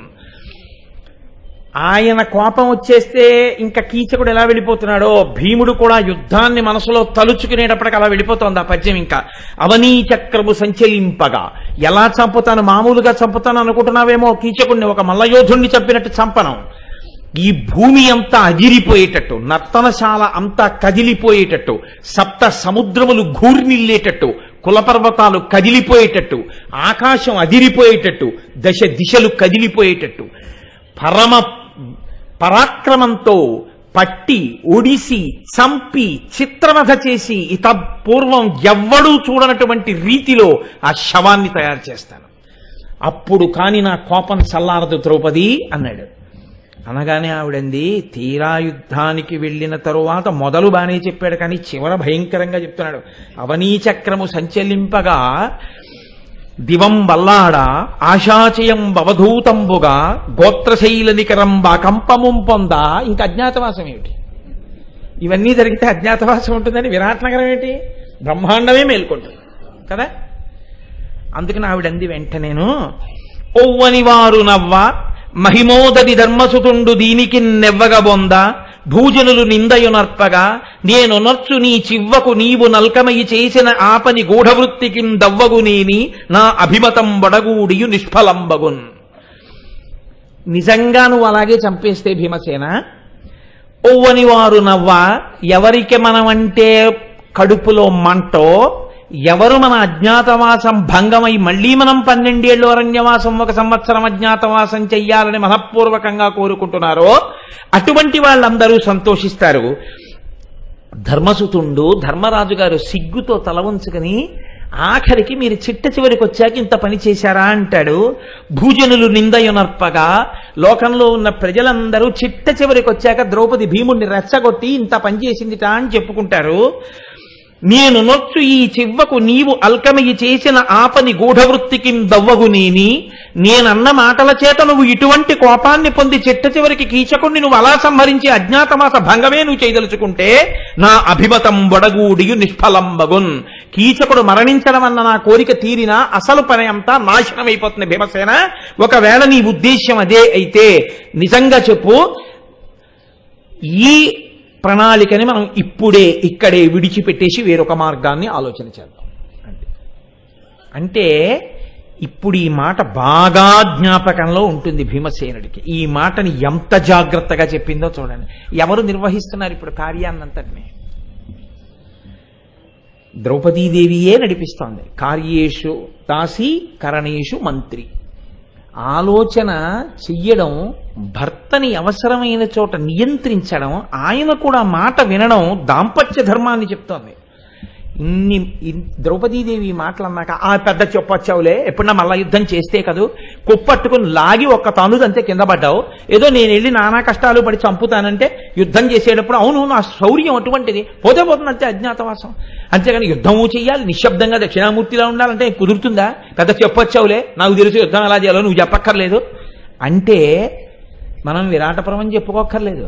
ఆయన కోపం వచ్చేస్తే ఇంకా కీచకుడు ఎలా వెళ్ళిపోతున్నాడో భీముడు కూడా యుద్ధాన్ని మనసులో తలుచుకునేటప్పటికి అలా వెళ్ళిపోతోంది ఆ పద్యం ఇంకా అవనీ చక్రము సంచలింపగా ఎలా చంపుతాను మామూలుగా చంపుతాను అనుకుంటున్నావేమో కీచకుడిని ఒక మల్లయోధుణ్ణి చంపినట్టు చంపను ఈ భూమి అంతా అదిరిపోయేటట్టు నర్తనశాల అంతా కదిలిపోయేటట్టు సప్త సముద్రములు ఘూర్నిల్లేటట్టు కులపర్వతాలు కదిలిపోయేటట్టు ఆకాశం అదిరిపోయేటట్టు దశ దిశలు కదిలిపోయేటట్టు పరమ పరాక్రమంతో పట్టి ఒడిసి చంపి చిత్రవధ చేసి ఇత పూర్వం ఎవ్వడూ చూడనటువంటి రీతిలో ఆ శవాన్ని తయారు చేస్తాను అప్పుడు కాని నా కోపం చల్లారదు ద్రౌపది అన్నాడు అనగానే ఆవిడంది తీరా యుద్ధానికి వెళ్ళిన తరువాత మొదలు బానే చెప్పాడు కానీ చివర భయంకరంగా చెప్తున్నాడు అవనీ చక్రము సంచలింపగా దివం వల్లాడ ఆశాచయం బవధూతంబుగా గోత్రశైల నికరంబ కంపముం పొంద ఇంకా అజ్ఞాతవాసం ఏమిటి ఇవన్నీ జరిగితే అజ్ఞాతవాసం ఉంటుందని విరాట్ నగరం ఏంటి బ్రహ్మాండమే మేల్కొంటుంది కదా అందుకని ఆవిడంది వెంటనేను ఒవ్వని వారు నవ్వ మహిమోదది ధర్మసుతుండు దీనికి నెవ్వగ బొంద భూజనులు నిందయునర్పగా నేను నొచ్చు నీ చివ్వకు నీవు నల్కమయి చేసిన ఆపని గూఢవృత్తికి దవ్వగు నేని నా అభిమతం బడగూడియు నిష్ఫలంబగున్ నిజంగా నువ్వు అలాగే చంపేస్తే భీమసేన ఒవ్వని వారు నవ్వ ఎవరికి మనమంటే కడుపులో మంటో ఎవరు మన అజ్ఞాతవాసం భంగమై మళ్ళీ మనం పన్నెండేళ్ళు అరణ్యవాసం ఒక సంవత్సరం అజ్ఞాతవాసం చెయ్యాలని మనఃపూర్వకంగా కోరుకుంటున్నారో అటువంటి వాళ్ళందరూ సంతోషిస్తారు ధర్మసుతుండు ధర్మరాజు గారు సిగ్గుతో తల ఉంచుకుని ఆఖరికి మీరు చిట్ట చివరికి వచ్చాక ఇంత పని చేశారా అంటాడు భూజనులు నిందయునర్పగా లోకంలో ఉన్న ప్రజలందరూ చిట్ట చివరికి వచ్చాక ద్రౌపది భీముణ్ణి రెచ్చగొట్టి ఇంత పని చేసిందిట అని చెప్పుకుంటారు నేను నొచ్చు ఈ చివ్వకు నీవు అల్కమయి చేసిన ఆపని గూఢవృత్తికి దవ్వగు నేని నేనన్న మాటల చేత నువ్వు ఇటువంటి కోపాన్ని పొంది చిట్ట చివరికి కీచకుణ్ణి నువ్వు అలా సంహరించి అజ్ఞాతమాస భంగమే నువ్వు చేయదలుచుకుంటే నా అభిమతం బొడగూడియు నిష్ఫలంబగున్ కీచకుడు మరణించడం అన్న నా కోరిక తీరినా అసలు పని అంతా నాశనమైపోతుంది భీమసేన ఒకవేళ నీ ఉద్దేశ్యం అదే అయితే నిజంగా చెప్పు ఈ ప్రణాళికని మనం ఇప్పుడే ఇక్కడే విడిచిపెట్టేసి వేరొక మార్గాన్ని ఆలోచన చేద్దాం అంటే అంటే ఇప్పుడు ఈ మాట బాగా జ్ఞాపకంలో ఉంటుంది భీమసేనుడికి ఈ మాటని ఎంత జాగ్రత్తగా చెప్పిందో చూడండి ఎవరు నిర్వహిస్తున్నారు ఇప్పుడు కార్యాన్నంతటిని ద్రౌపదీదేవియే నడిపిస్తోంది కార్యేషు దాసి కరణేషు మంత్రి ఆలోచన చెయ్యడం భర్తని అవసరమైన చోట నియంత్రించడం ఆయన కూడా మాట వినడం దాంపత్య ధర్మాన్ని చెప్తోంది ఇన్ని ఇన్- ద్రౌపదీదేవి ఈ మాటలు అన్నాక ఆ పెద్ద చెప్పొచ్చావులే ఎప్పుడన్నా మళ్ళా యుద్ధం చేస్తే కదూ కుప్పట్టుకుని లాగి ఒక్క తనుదంతే కింద పడ్డావు ఏదో నేను వెళ్ళి నానా కష్టాలు పడి చంపుతానంటే యుద్ధం చేసేటప్పుడు అవును నా శౌర్యం అటువంటిది పోతే పోతుంది అంతే అజ్ఞాతవాసం అంతేగాని యుద్ధము చెయ్యాలి నిశ్శబ్దంగా దక్షిణామూర్తిలా ఉండాలంటే కుదురుతుందా పెద్ద చెప్పొచ్చావులే నాకు తెలుసు యుద్ధం ఎలా చేయాలో నువ్వు చెప్పక్కర్లేదు అంటే మనం విరాటపురం చెప్పుకోక్కర్లేదు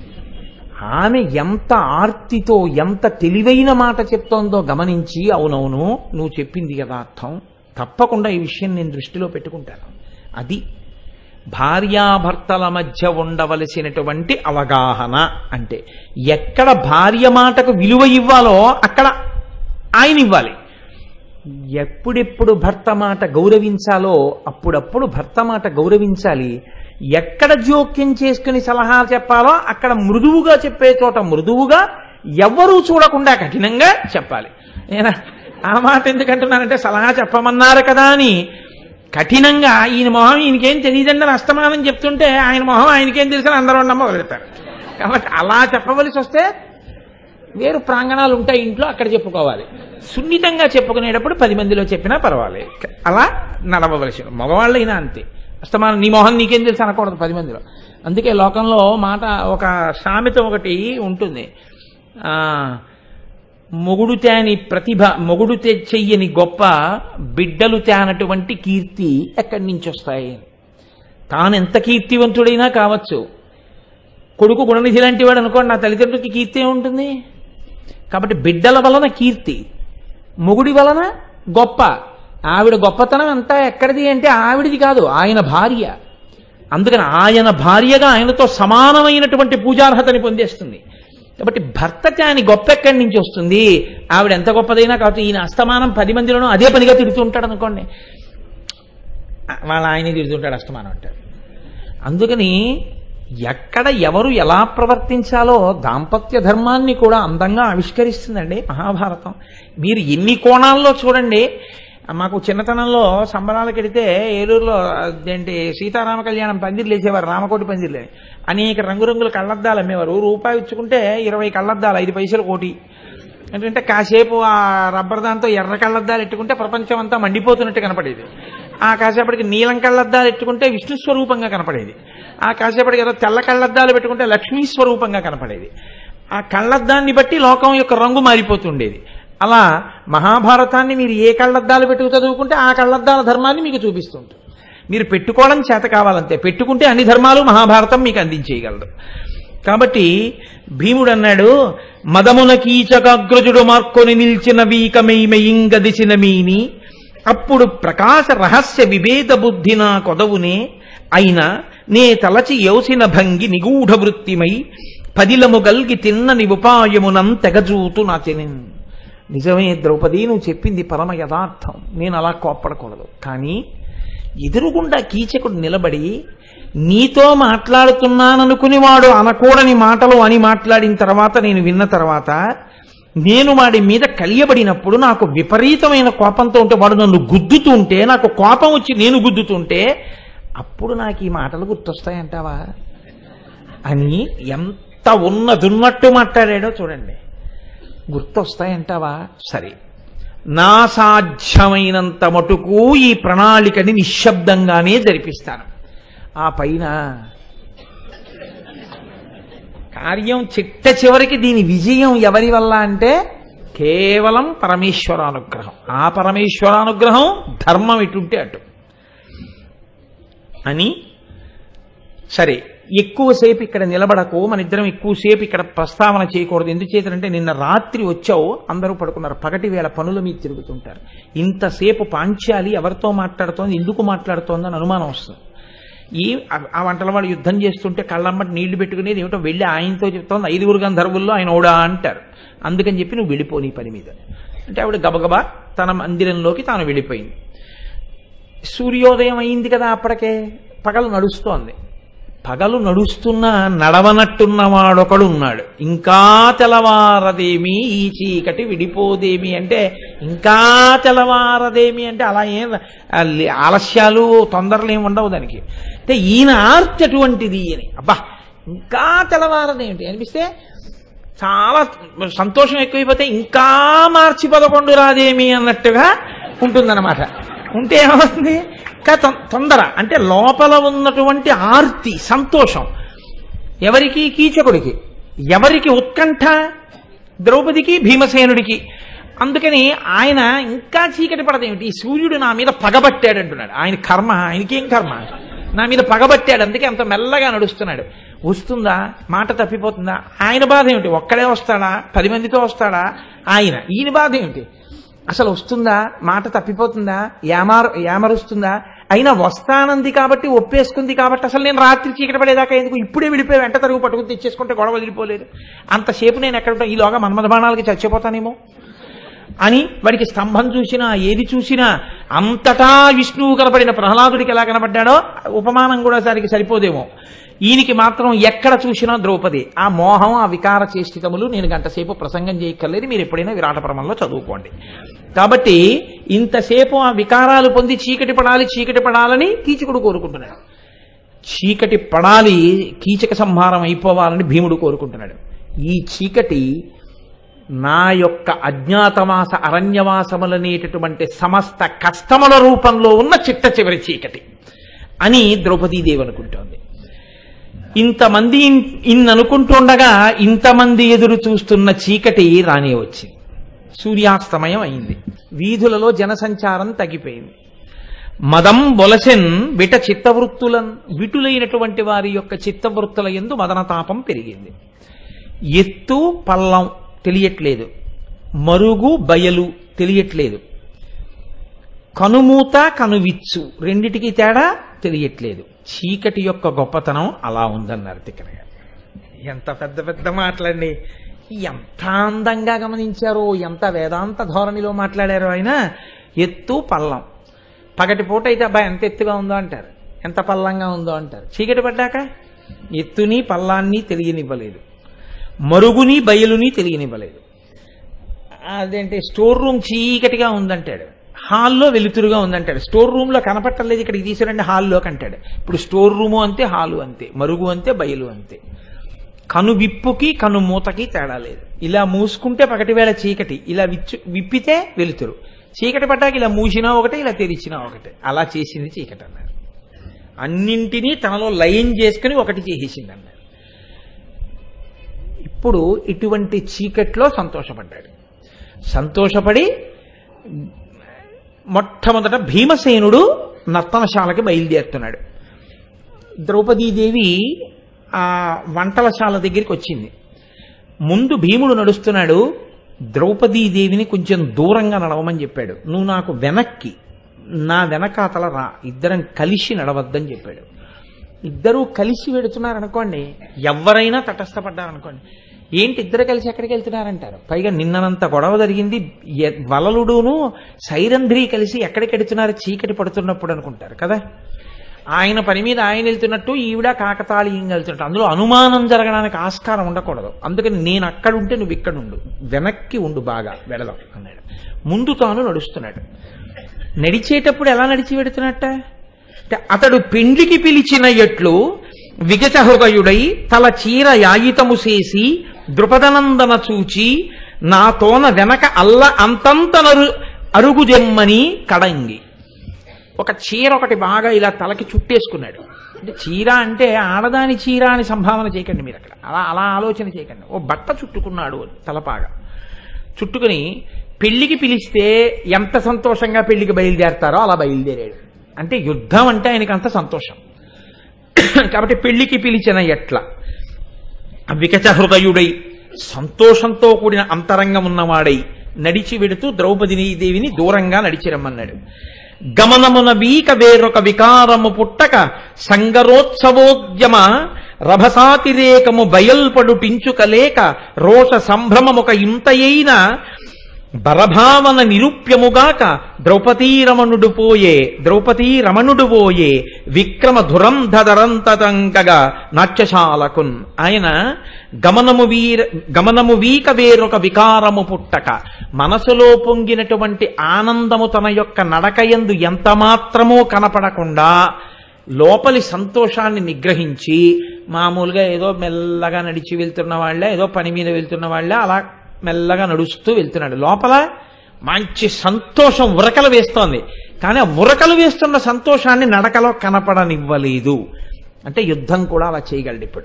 ఆమె ఎంత ఆర్తితో ఎంత తెలివైన మాట చెప్తోందో గమనించి అవునవును నువ్వు చెప్పింది కదా అర్థం తప్పకుండా ఈ విషయం నేను దృష్టిలో పెట్టుకుంటాను అది భార్యాభర్తల మధ్య ఉండవలసినటువంటి అవగాహన అంటే ఎక్కడ భార్య మాటకు విలువ ఇవ్వాలో అక్కడ ఆయన ఇవ్వాలి ఎప్పుడెప్పుడు భర్త మాట గౌరవించాలో అప్పుడప్పుడు భర్త మాట గౌరవించాలి ఎక్కడ జోక్యం చేసుకుని సలహా చెప్పాలో అక్కడ మృదువుగా చెప్పే చోట మృదువుగా ఎవ్వరూ చూడకుండా కఠినంగా చెప్పాలి నేను ఆ మాట ఎందుకంటున్నానంటే సలహా చెప్పమన్నారు కదా అని కఠినంగా ఈయన మొహం ఈయనకేం తెలియదండి అని అస్తమానం చెప్తుంటే ఆయన మొహం ఆయనకేం తెలుసు అని అందరూ ఉండమ్మ మొదలెడతారు కాబట్టి అలా చెప్పవలసి వస్తే వేరు ప్రాంగణాలు ఉంటాయి ఇంట్లో అక్కడ చెప్పుకోవాలి సున్నితంగా చెప్పుకునేటప్పుడు పది మందిలో చెప్పినా పర్వాలేదు అలా నడవవలసి మగవాళ్ళైనా అంతే అస్తమానం నీ మొహం నీకేం తెలుసు అనకూడదు పది మందిలో అందుకే లోకంలో మాట ఒక సామెత ఒకటి ఉంటుంది ఆ మొగుడు తేని ప్రతిభ మొగుడు తె- చెయ్యని గొప్ప బిడ్డలు తేనటువంటి కీర్తి ఎక్కడి నుంచి వస్తాయి తాను ఎంత కీర్తివంతుడైనా కావచ్చు కొడుకు గుణనిధి లాంటి వాడు అనుకోండి నా తల్లిదండ్రులకి కీర్తి ఏముంటుంది కాబట్టి బిడ్డల వలన కీర్తి మొగుడి వలన గొప్ప ఆవిడ గొప్పతనం అంతా ఎక్కడిది అంటే ఆవిడిది కాదు ఆయన భార్య అందుకని ఆయన భార్యగా ఆయనతో సమానమైనటువంటి పూజార్హతని పొందేస్తుంది కాబట్టి భర్త కాని గొప్ప ఎక్కడి నుంచి వస్తుంది ఆవిడ ఎంత గొప్పదైనా కాబట్టి ఈయన అస్తమానం పది మందిలోనూ అదే పనిగా తిడుతూ ఉంటాడు అనుకోండి వాళ్ళ ఆయనే తిడుతుంటాడు అస్తమానం అంటారు అందుకని ఎక్కడ ఎవరు ఎలా ప్రవర్తించాలో దాంపత్య ధర్మాన్ని కూడా అందంగా ఆవిష్కరిస్తుందండి మహాభారతం మీరు ఎన్ని కోణాల్లో చూడండి మాకు చిన్నతనంలో సంబరాలకు వెడితే ఏలూరులో ఏంటి సీతారామ కళ్యాణం పందిర్లు వేసేవారు రామకోటి పందిర్లు అని. అనేక రంగురంగుల కళ్ళద్దాలు అమ్మేవారు రూపాయి ఇచ్చుకుంటే ఇరవై కళ్ళద్దాలు ఐదు పైసలు కోటి ఏంటంటే కాసేపు ఆ రబ్బర్ దాంతో ఎర్ర కళ్ళద్దాలు ఎట్టుకుంటే ప్రపంచం అంతా మండిపోతున్నట్టు కనపడేది ఆ కాసేపటికి నీలం కళ్ళద్దాలు ఎట్టుకుంటే విష్ణు స్వరూపంగా కనపడేది ఆ కాసేపటికి ఏదో తెల్ల కళ్ళద్దాలు పెట్టుకుంటే లక్ష్మీ స్వరూపంగా కనపడేది ఆ కళ్ళద్దాన్ని బట్టి లోకం యొక్క రంగు మారిపోతుండేది అలా మహాభారతాన్ని మీరు ఏ కళ్ళద్దాలు పెట్టుకు చదువుకుంటే ఆ కళ్ళద్దాల ధర్మాన్ని మీకు చూపిస్తుంటుంది మీరు పెట్టుకోవడం చేత కావాలంతే పెట్టుకుంటే అన్ని ధర్మాలు మహాభారతం మీకు అందించేయగలదు కాబట్టి భీముడు అన్నాడు మదమున కీచకాగ్రజుడు మార్కొని నిల్చిన వీకమైమయింగదిసిన మీని అప్పుడు ప్రకాశ రహస్య విభేద బుద్ధిన కొదవునే అయిన నే తలచి యోసిన భంగి నిగూఢ వృత్తిమై పదిలము గల్గి తిన్నని ఉపాయమునం తెగజూతు నా తిని నిజమే ద్రౌపది నువ్వు చెప్పింది పరమ యథార్థం నేను అలా కోప్పడకూడదు కానీ ఎదురుగుండా కీచకుడు నిలబడి నీతో మాట్లాడుతున్నాననుకుని వాడు అనకూడని మాటలు అని మాట్లాడిన తర్వాత నేను విన్న తర్వాత నేను వాడి మీద కలియబడినప్పుడు నాకు విపరీతమైన కోపంతో ఉంటే వాడు నన్ను గుద్దుతుంటే నాకు కోపం వచ్చి నేను గుద్దుతుంటే అప్పుడు నాకు ఈ మాటలు గుర్తొస్తాయంటావా అని ఎంత ఉన్నదున్నట్టు మాట్లాడాడో చూడండి గుర్తొస్తాయంటావా సరే నా సాధ్యమైనంత మటుకు ఈ ప్రణాళికని నిశ్శబ్దంగానే జరిపిస్తాను ఆ పైన కార్యం చిట్ట చివరికి దీని విజయం ఎవరి వల్ల అంటే కేవలం పరమేశ్వరానుగ్రహం ఆ పరమేశ్వరానుగ్రహం ధర్మం ఎటుంటే అటు అని సరే ఎక్కువసేపు ఇక్కడ నిలబడకు మన ఇద్దరం ఎక్కువసేపు ఇక్కడ ప్రస్తావన చేయకూడదు ఎందుచేతంటే నిన్న రాత్రి వచ్చావు అందరూ పడుకున్నారు పగటి వేళ పనుల మీద తిరుగుతుంటారు ఇంతసేపు పాంచాలి ఎవరితో మాట్లాడుతోంది ఎందుకు మాట్లాడుతోందని అనుమానం వస్తుంది ఈ ఆ- ఆ వంటల వాడు యుద్ధం చేస్తుంటే కళ్ళమ్మటి నీళ్లు పెట్టుకునేది ఏమిటో వెళ్ళి ఆయనతో చెప్తోంది ఐదుగురు గంధర్వుల్లో ఆయన ఓడా అంటారు అందుకని చెప్పి నువ్వు వెళ్ళిపో నీ పని మీద అంటే ఆవిడ గబగబా తన మందిరంలోకి తాను వెళ్ళిపోయింది సూర్యోదయం అయింది కదా అప్పటికే పగలు నడుస్తోంది పగలు నడుస్తున్నా నడవనట్టున్న వాడొకడు ఉన్నాడు ఇంకా తెల్లవారదేమి ఈ చీకటి విడిపోదేమి అంటే ఇంకా తెల్లవారదేమి అంటే అలా ఏం ఆ లే- ఆలస్యాలు తొందరలు ఏమి ఉండవు దానికి అంటే ఈయన ఆర్తి అటువంటిది అని అబ్బా ఇంకా తెల్లవారదేమిటి అనిపిస్తే చాలా సంతోషం ఎక్కువైపోతే ఇంకా మార్చి పదకొండు రాదేమి అన్నట్టుగా ఉంటుందన్నమాట ఉంటే ఏమవుతుంది ఇంకా తొం- తొందర అంటే లోపల ఉన్నటువంటి ఆర్తి సంతోషం ఎవరికి కీచకుడికి ఎవరికి ఉత్కంఠ ద్రౌపదికి భీమసేనుడికి అందుకని ఆయన ఇంకా చీకటి పడదేమిటి ఈ సూర్యుడు నా మీద పగబట్టాడు అంటున్నాడు ఆయన కర్మ ఆయనకేం కర్మ నా మీద పగబట్టాడు అందుకే అంత మెల్లగా నడుస్తున్నాడు వస్తుందా మాట తప్పిపోతుందా ఆయన బాధ ఏమిటి ఒక్కడే వస్తాడా పది మందితో వస్తాడా ఆయన ఈయన బాధ ఏమిటి అసలు వస్తుందా మాట తప్పిపోతుందా యామారు యామరుస్తుందా అయినా వస్తానంది కాబట్టి ఒప్పేసుకుంది కాబట్టి అసలు నేను రాత్రి చీకటి పడేదాకా ఎందుకు ఇప్పుడే వెళ్ళిపోయి వెంట తరుగు పట్టుకుని తెచ్చేసుకుంటే గొడవ వదిలిపోలేదు అంతసేపు నేను ఎక్కడ ఉంటా ఈలోగా మన్మథ బాణాలకి చచ్చిపోతానేమో అని వాడికి స్తంభం చూసినా ఏది చూసినా అంతటా విష్ణువు కనపడిన ప్రహ్లాదుడికి ఎలా కనపడ్డాడో ఉపమానం కూడా దానికి సరిపోదేమో ఈయనకి మాత్రం ఎక్కడ చూసినా ద్రౌపది ఆ మోహం ఆ వికార చేష్టితములు నేను గంటసేపు ప్రసంగం చేయక్కర్లేదు మీరు ఎప్పుడైనా విరాటపరమంలో చదువుకోండి కాబట్టి ఇంతసేపు ఆ వికారాలు పొంది చీకటి పడాలి చీకటి పడాలని కీచకుడు కోరుకుంటున్నాడు చీకటి పడాలి కీచక సంహారం అయిపోవాలని భీముడు కోరుకుంటున్నాడు ఈ చీకటి నా యొక్క అజ్ఞాతవాస అరణ్యవాసములనేటటువంటి సమస్త కష్టముల రూపంలో ఉన్న చిట్ట చివరి చీకటి అని ద్రౌపదీదేవి అనుకుంటోంది ఇంతమంది ఇన్- ఇన్ననుకుంటుండగా ఇంతమంది ఎదురు చూస్తున్న చీకటి రానే వచ్చింది సూర్యాస్తమయం అయింది వీధులలో జనసంచారం తగ్గిపోయింది మదం బొలసెన్ విట చిత్తవృత్తులన్ విటులైనటువంటి వారి యొక్క చిత్తవృత్తుల ఎందు మదనతాపం పెరిగింది ఎత్తు పల్లం తెలియట్లేదు మరుగు బయలు తెలియట్లేదు కనుమూత కనువిచ్చు రెండిటికి తేడా తెలియట్లేదు చీకటి యొక్క గొప్పతనం అలా ఉందన్నారు తిక్కన గారు ఎంత పెద్ద పెద్ద మాటలండి ఎంత అందంగా గమనించారో ఎంత వేదాంత ధోరణిలో మాట్లాడారో ఆయన ఎత్తు పల్లం పగటి పూట అయితే అబ్బాయి ఎంత ఎత్తుగా ఉందో అంటారు ఎంత పల్లంగా ఉందో అంటారు చీకటి పడ్డాక ఎత్తుని పల్లాన్ని తెలియనివ్వలేదు మరుగుని బయలుని తెలియనివ్వలేదు అదేంటి స్టోర్ రూమ్ చీకటిగా ఉందంటాడు హాల్లో వెలుతురుగా ఉందంటాడు స్టోర్ రూమ్ లో కనపట్టలేదు ఇక్కడికి తీసుకురండి హాల్లోకి అంటాడు ఇప్పుడు స్టోర్ రూము అంతే హాలు అంతే మరుగు అంతే బయలు అంతే కను విప్పుకి కను మూతకి తేడా లేదు ఇలా మూసుకుంటే పగటి వేళ చీకటి ఇలా విచ్చు విప్పితే వెలుతురు చీకటి పడ్డాక ఇలా మూసినా ఒకటే ఇలా తెరిచినా ఒకటే అలా చేసింది చీకటి అన్నారు అన్నింటినీ తనలో లయం చేసుకుని ఒకటి చేసేసింది అన్నారు ఇప్పుడు ఇటువంటి చీకట్లో సంతోషపడ్డాడు సంతోషపడి మొట్టమొదట భీమసేనుడు నర్తనశాలకి బయలుదేరుతున్నాడు ద్రౌపదీదేవి ఆ వంటలశాల దగ్గరికి వచ్చింది ముందు భీముడు నడుస్తున్నాడు ద్రౌపదీదేవిని కొంచెం దూరంగా నడవమని చెప్పాడు నువ్వు నాకు వెనక్కి నా వెనకాతల రా ఇద్దరం కలిసి నడవద్దని చెప్పాడు ఇద్దరూ కలిసి వెడుతున్నారనుకోండి ఎవరైనా తటస్థపడ్డారనుకోండి ఏంటి ఇద్దరు కలిసి ఎక్కడికి వెళ్తున్నారంటారు పైగా నిన్ననంత గొడవ జరిగింది ఎ- వలలుడును సైరంధ్రి కలిసి ఎక్కడికి వెడుతున్నారు చీకటి పడుతున్నప్పుడు అనుకుంటారు కదా ఆయన పని మీద ఆయన వెళ్తున్నట్టు ఈవిడ కాకతాళీయంగా వెళ్తున్నట్టు అందులో అనుమానం జరగడానికి ఆస్కారం ఉండకూడదు అందుకని నేను అక్కడ ఉంటే నువ్వు ఇక్కడ ఉండు వెనక్కి ఉండు బాగా వెడదాం అన్నాడు ముందు తాను నడుస్తున్నాడు నడిచేటప్పుడు ఎలా నడిచి వెడుతున్నట్ట అంటే అతడు పెండ్లికి పిలిచిన ఎట్లు విగత హృదయుడై తల చీర యాయితము చేసి ద్రుపదనందన చూచి నాతోన వెనక అల్ల అంతంతనరు అరుగుదెమ్మని కడంగి ఒక చీర ఒకటి బాగా ఇలా తలకి చుట్టేసుకున్నాడు అంటే చీర అంటే ఆడదాని చీర అని సంభావన చేయకండి మీరు అక్కడ అలా అలా ఆలోచన చేయకండి ఓ బట్ట చుట్టుకున్నాడు తలపాగా చుట్టుకుని పెళ్లికి పిలిస్తే ఎంత సంతోషంగా పెళ్లికి బయలుదేరతారో అలా బయలుదేరాడు అంటే యుద్ధం అంటే ఆయనకి అంత సంతోషం కాబట్టి పెళ్లికి పిలిచిన ఎట్ల వికచ హృదయుడై సంతోషంతో కూడిన అంతరంగం ఉన్నవాడై నడిచి వెడుతూ ద్రౌపదిని దేవిని దూరంగా నడిచి రమ్మన్నాడు గమనమున వీక వేరొక వికారము పుట్టక సంగరోత్సవోద్యమ రభసాతిరేకము బయల్పడుటించుకలేక రోష సంభ్రమముక ఇంతయైన బరభావన నిరూప్యముగాక ద్రౌపదీరమణుడు పోయే ద్రౌపదీరమణుడు పోయే విక్రమ ధురంధరంతదంకగా నాట్యశాలకున్ ఆయన గమనము వీర గమనము వీక వేరొక వికారము పుట్టక మనసులో పొంగినటువంటి ఆనందము తన యొక్క నడకయందు ఎంత మాత్రమూ కనపడకుండా లోపలి సంతోషాన్ని నిగ్రహించి మామూలుగా ఏదో మెల్లగా నడిచి వెళ్తున్న వాళ్ళే ఏదో పని మీద వెళ్తున్న వాళ్ళే అలా మెల్లగా నడుస్తూ వెళ్తున్నాడు లోపల మంచి సంతోషం ఉరకలు వేస్తోంది కానీ ఆ ఉరకలు వేస్తున్న సంతోషాన్ని నడకలో కనపడనివ్వలేదు అంటే యుద్ధం కూడా అలా చేయగలడు ఇప్పుడు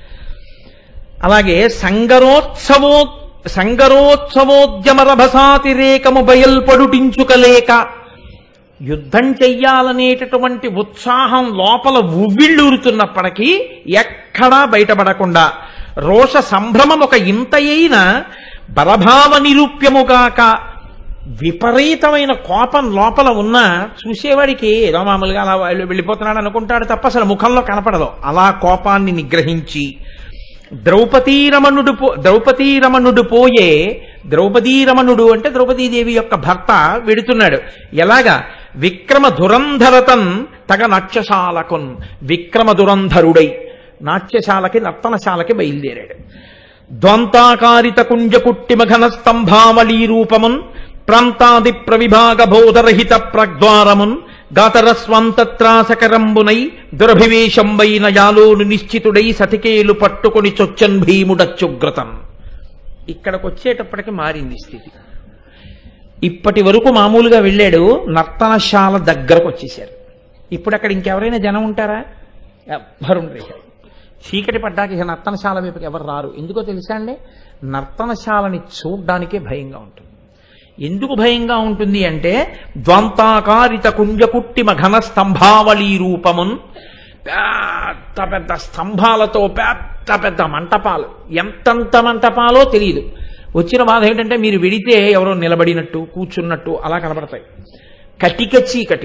అలాగే సంగరోత్సవో సంగరోత్సవోద్యమ రభసాతిరేకము బయల్పడుటించుకలేక యుద్ధం చెయ్యాలనేటటువంటి ఉత్సాహం లోపల ఉవ్విళ్ళూరుతున్నప్పటికీ ఎక్కడా బయటపడకుండా రోష సంభ్రమం ఒక ఇంతయైన బలభావ నిరూప్యముగాక విపరీతమైన కోపం లోపల ఉన్న చూసేవాడికి ఏదో మామూలుగా అలా వాళ్ళు వెళ్ళిపోతున్నాడు అనుకుంటాడు తప్ప అసలు ముఖంలో కనపడదు అలా కోపాన్ని నిగ్రహించి ద్రౌపదీరమణుడు పో ద్రౌపదీరమణుడు పోయే ద్రౌపదీరమణుడు అంటే ద్రౌపదీదేవి యొక్క భర్త వెడుతున్నాడు ఎలాగా విక్రమ దురంధరతన్ తగ నాట్యశాలకున్ విక్రమ దురంధరుడై నాట్యశాలకి నర్తనశాలకి బయలుదేరాడు ద్వంతాకారిత కుంజ కుట్టిమఘన స్తంభావళీ రూపమున్ ప్రాంతాది ప్రవిభాగ బోధరహిత ప్రగ్ద్వారమున్ గాతరస్వంతత్రాసకరంబునై దురభివేశంబైన యాలోను నిశ్చితుడై సతికేలు పట్టుకొని చొచ్చన్ భీముడచ్చుగ్రతం ఇక్కడికి వచ్చేటప్పటికి మారింది స్థితి ఇప్పటి వరకు మామూలుగా వెళ్ళాడు నర్తనశాల దగ్గరకు వచ్చేసారు ఇప్పుడు అక్కడ ఇంకెవరైనా జనం ఉంటారా ఎవ్వరు ఉండరు చీకటి పడ్డాక ఇక నర్తనశాల వైపుకి ఎవరు రారు ఎందుకో తెలుసా అండి నర్తనశాలని చూడ్డానికే భయంగా ఉంటుంది ఎందుకు భయంగా ఉంటుంది అంటే ద్వంతాకారిత కుంజకుట్టిమ ఘన స్తంభావళీ రూపమున్ పెద్ద పెద్ద స్తంభాలతో పెద్ద పెద్ద మంటపాలు ఎంతంత మంటపాలో తెలియదు వచ్చిన బాధ ఏంటంటే మీరు వెడితే ఎవరో నిలబడినట్టు కూర్చున్నట్టు అలా కనబడతాయి కటిక చీకటి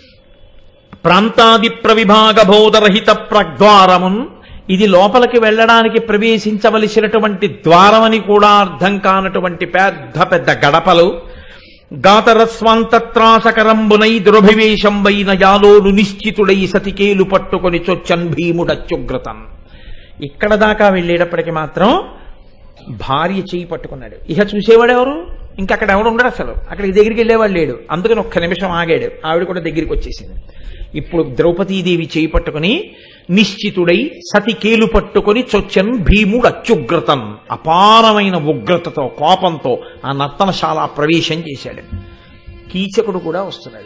ప్రాంతాది ప్రవిభాగ బోధరహిత ప్రద్వారమున్ ఇది లోపలికి వెళ్ళడానికి ప్రవేశించవలసినటువంటి ద్వారమని కూడా అర్థం కానటువంటి పెద్ద పెద్ద గడపలు గాతరస్వాంతత్రాసకరంబునై దురభివేశంబైన యాలోను నిశ్చితుడై సతికేలు పట్టుకొని చొచ్చన్ భీముడత్యుగ్రతన్ ఇక్కడ దాకా వెళ్ళేటప్పటికి మాత్రం భార్య చేయి పట్టుకున్నాడు ఇక చూసేవాడు ఎవరు ఇంకా అక్కడ ఎవడు ఉండడు అసలు అక్కడికి దగ్గరికి వెళ్ళేవాడు లేడు అందుకని ఒక్క నిమిషం ఆగాడు ఆవిడ కూడా దగ్గరికి వచ్చేసింది ఇప్పుడు ద్రౌపదీదేవి చేయి పట్టుకుని నిశ్చితుడై సతి కేలు పట్టుకుని చొచ్చన్ భీముడు అత్యుగ్రతం అపారమైన ఉగ్రతతో కోపంతో ఆ నర్తనశాల ప్రవేశం చేశాడు కీచకుడు కూడా వస్తున్నాడు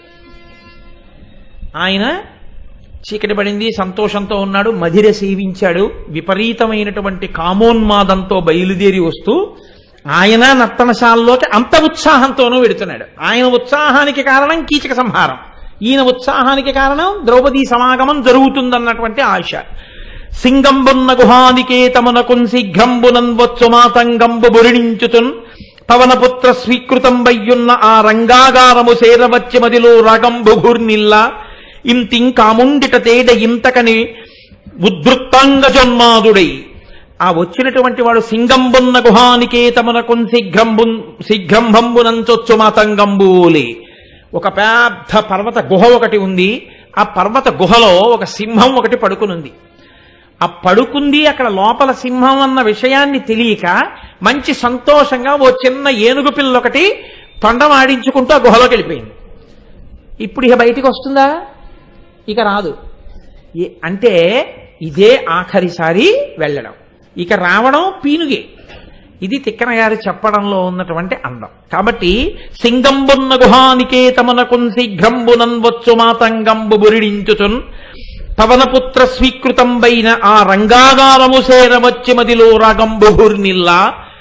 ఆయన చీకటి పడింది సంతోషంతో ఉన్నాడు మధిర సేవించాడు విపరీతమైనటువంటి కామోన్మాదంతో బయలుదేరి వస్తూ ఆయన నర్తనశాలలోకి అంత ఉత్సాహంతోనూ వెడుతున్నాడు ఆయన ఉత్సాహానికి కారణం కీచక సంహారం ఈయన ఉత్సాహానికి కారణం ద్రౌపదీ సమాగమం జరుగుతుందన్నటువంటి ఆశ సింగంబున్న గుహానికేతమునకున్ శీఘ్రంబునన్ వచ్చు మాతంగంబు బురిణించుతున్ పవనపుత్ర స్వీకృతం వయ్యున్న ఆ రంగాగారము సేరవచ్చి మదిలో రగంబు ఘూర్నిల్లా ఇంతింకాముండిట తేడ ఇంతకని ఉద్ధృత్తాంగ జన్మాదుడై ఆ వచ్చినటువంటి వాడు సింగంబున్న గుహానికేతమునకు శీఘ్రంబు శీఘ్రంభంబునంచొచ్చు మాతంగంబూలే ఒక పెద్ద పర్వత గుహ ఒకటి ఉంది ఆ పర్వత గుహలో ఒక సింహం ఒకటి పడుకునుంది ఆ పడుకుంది అక్కడ లోపల సింహం అన్న విషయాన్ని తెలియక మంచి సంతోషంగా ఓ చిన్న ఏనుగు పిల్ల ఒకటి తొండం ఆడించుకుంటూ ఆ గుహలోకి వెళ్ళిపోయింది ఇప్పుడు ఇక బయటికి వస్తుందా ఇక రాదు ఏ- అంటే ఇదే ఆఖరిసారి వెళ్ళడం ఇక రావడం పీనుగే ఇది తిక్కన గారు చెప్పడంలో ఉన్నటువంటి అందం కాబట్టి సింగంబున్న గుహానికేతమునకు శీఘ్రంబునన్ వచ్చు మాతంగంబు బురిడించుచున్ పవనపుత్ర స్వీకృతంబైన ఆ రంగాగారము సేరవచ్చి మదిలో రాగంబు హుర్నిల్లా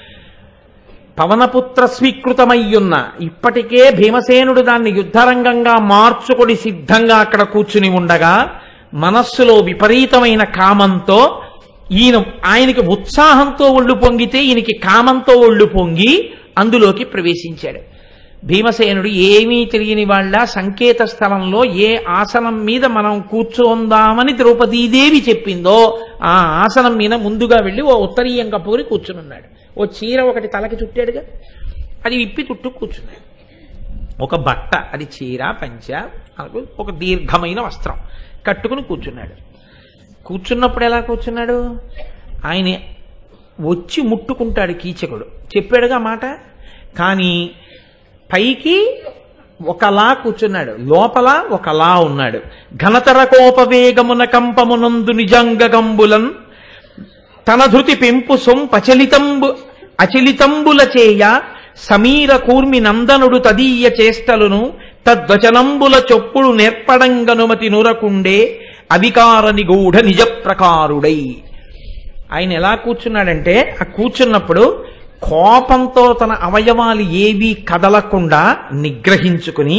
పవనపుత్ర స్వీకృతమయ్యున్న ఇప్పటికే భీమసేనుడు దాన్ని యుద్ధరంగంగా మార్చుకొని సిద్ధంగా అక్కడ కూర్చుని ఉండగా మనస్సులో విపరీతమైన కామంతో ఈయన ఆయనకి ఉత్సాహంతో ఒళ్ళు పొంగితే ఈయనకి కామంతో ఒళ్ళు పొంగి అందులోకి ప్రవేశించాడు భీమసేనుడు ఏమీ తెలియని వాళ్ళ సంకేత స్థలంలో ఏ ఆసనం మీద మనం కూర్చోందామని ద్రౌపదీదేవి చెప్పిందో ఆ ఆసనం మీద ముందుగా వెళ్ళి ఓ ఉత్తరీయం కప్పుకొని కూర్చునున్నాడు ఓ చీర ఒకటి తలకి చుట్టాడుగా అది విప్పి చుట్టూ కూర్చున్నాడు ఒక బట్ట అది చీర పంచ మనకు ఒక దీర్ఘమైన వస్త్రం కట్టుకుని కూర్చున్నాడు కూర్చున్నప్పుడు ఎలా కూర్చున్నాడు ఆయన వచ్చి ముట్టుకుంటాడు కీచకుడు చెప్పాడుగా మాట కానీ పైకి ఒకలా కూర్చున్నాడు లోపల ఒకలా ఉన్నాడు ఘనతర కోపవేగమున కంపమునందు నిజంగగంబులన్ తన ధృతి పెంపు సొంపచలితంబు అచలితంబుల చేయ సమీర కూర్మి నందనుడు తదీయ చేష్టలును తద్వచనంబుల చొప్పుడు నేర్పడంగనుమతి నురకుండే అవికార నిగూఢ నిజప్రకారుడై ఆయన ఎలా కూర్చున్నాడంటే ఆ కూర్చున్నప్పుడు కోపంతో తన అవయవాలు ఏవీ కదలకుండా నిగ్రహించుకుని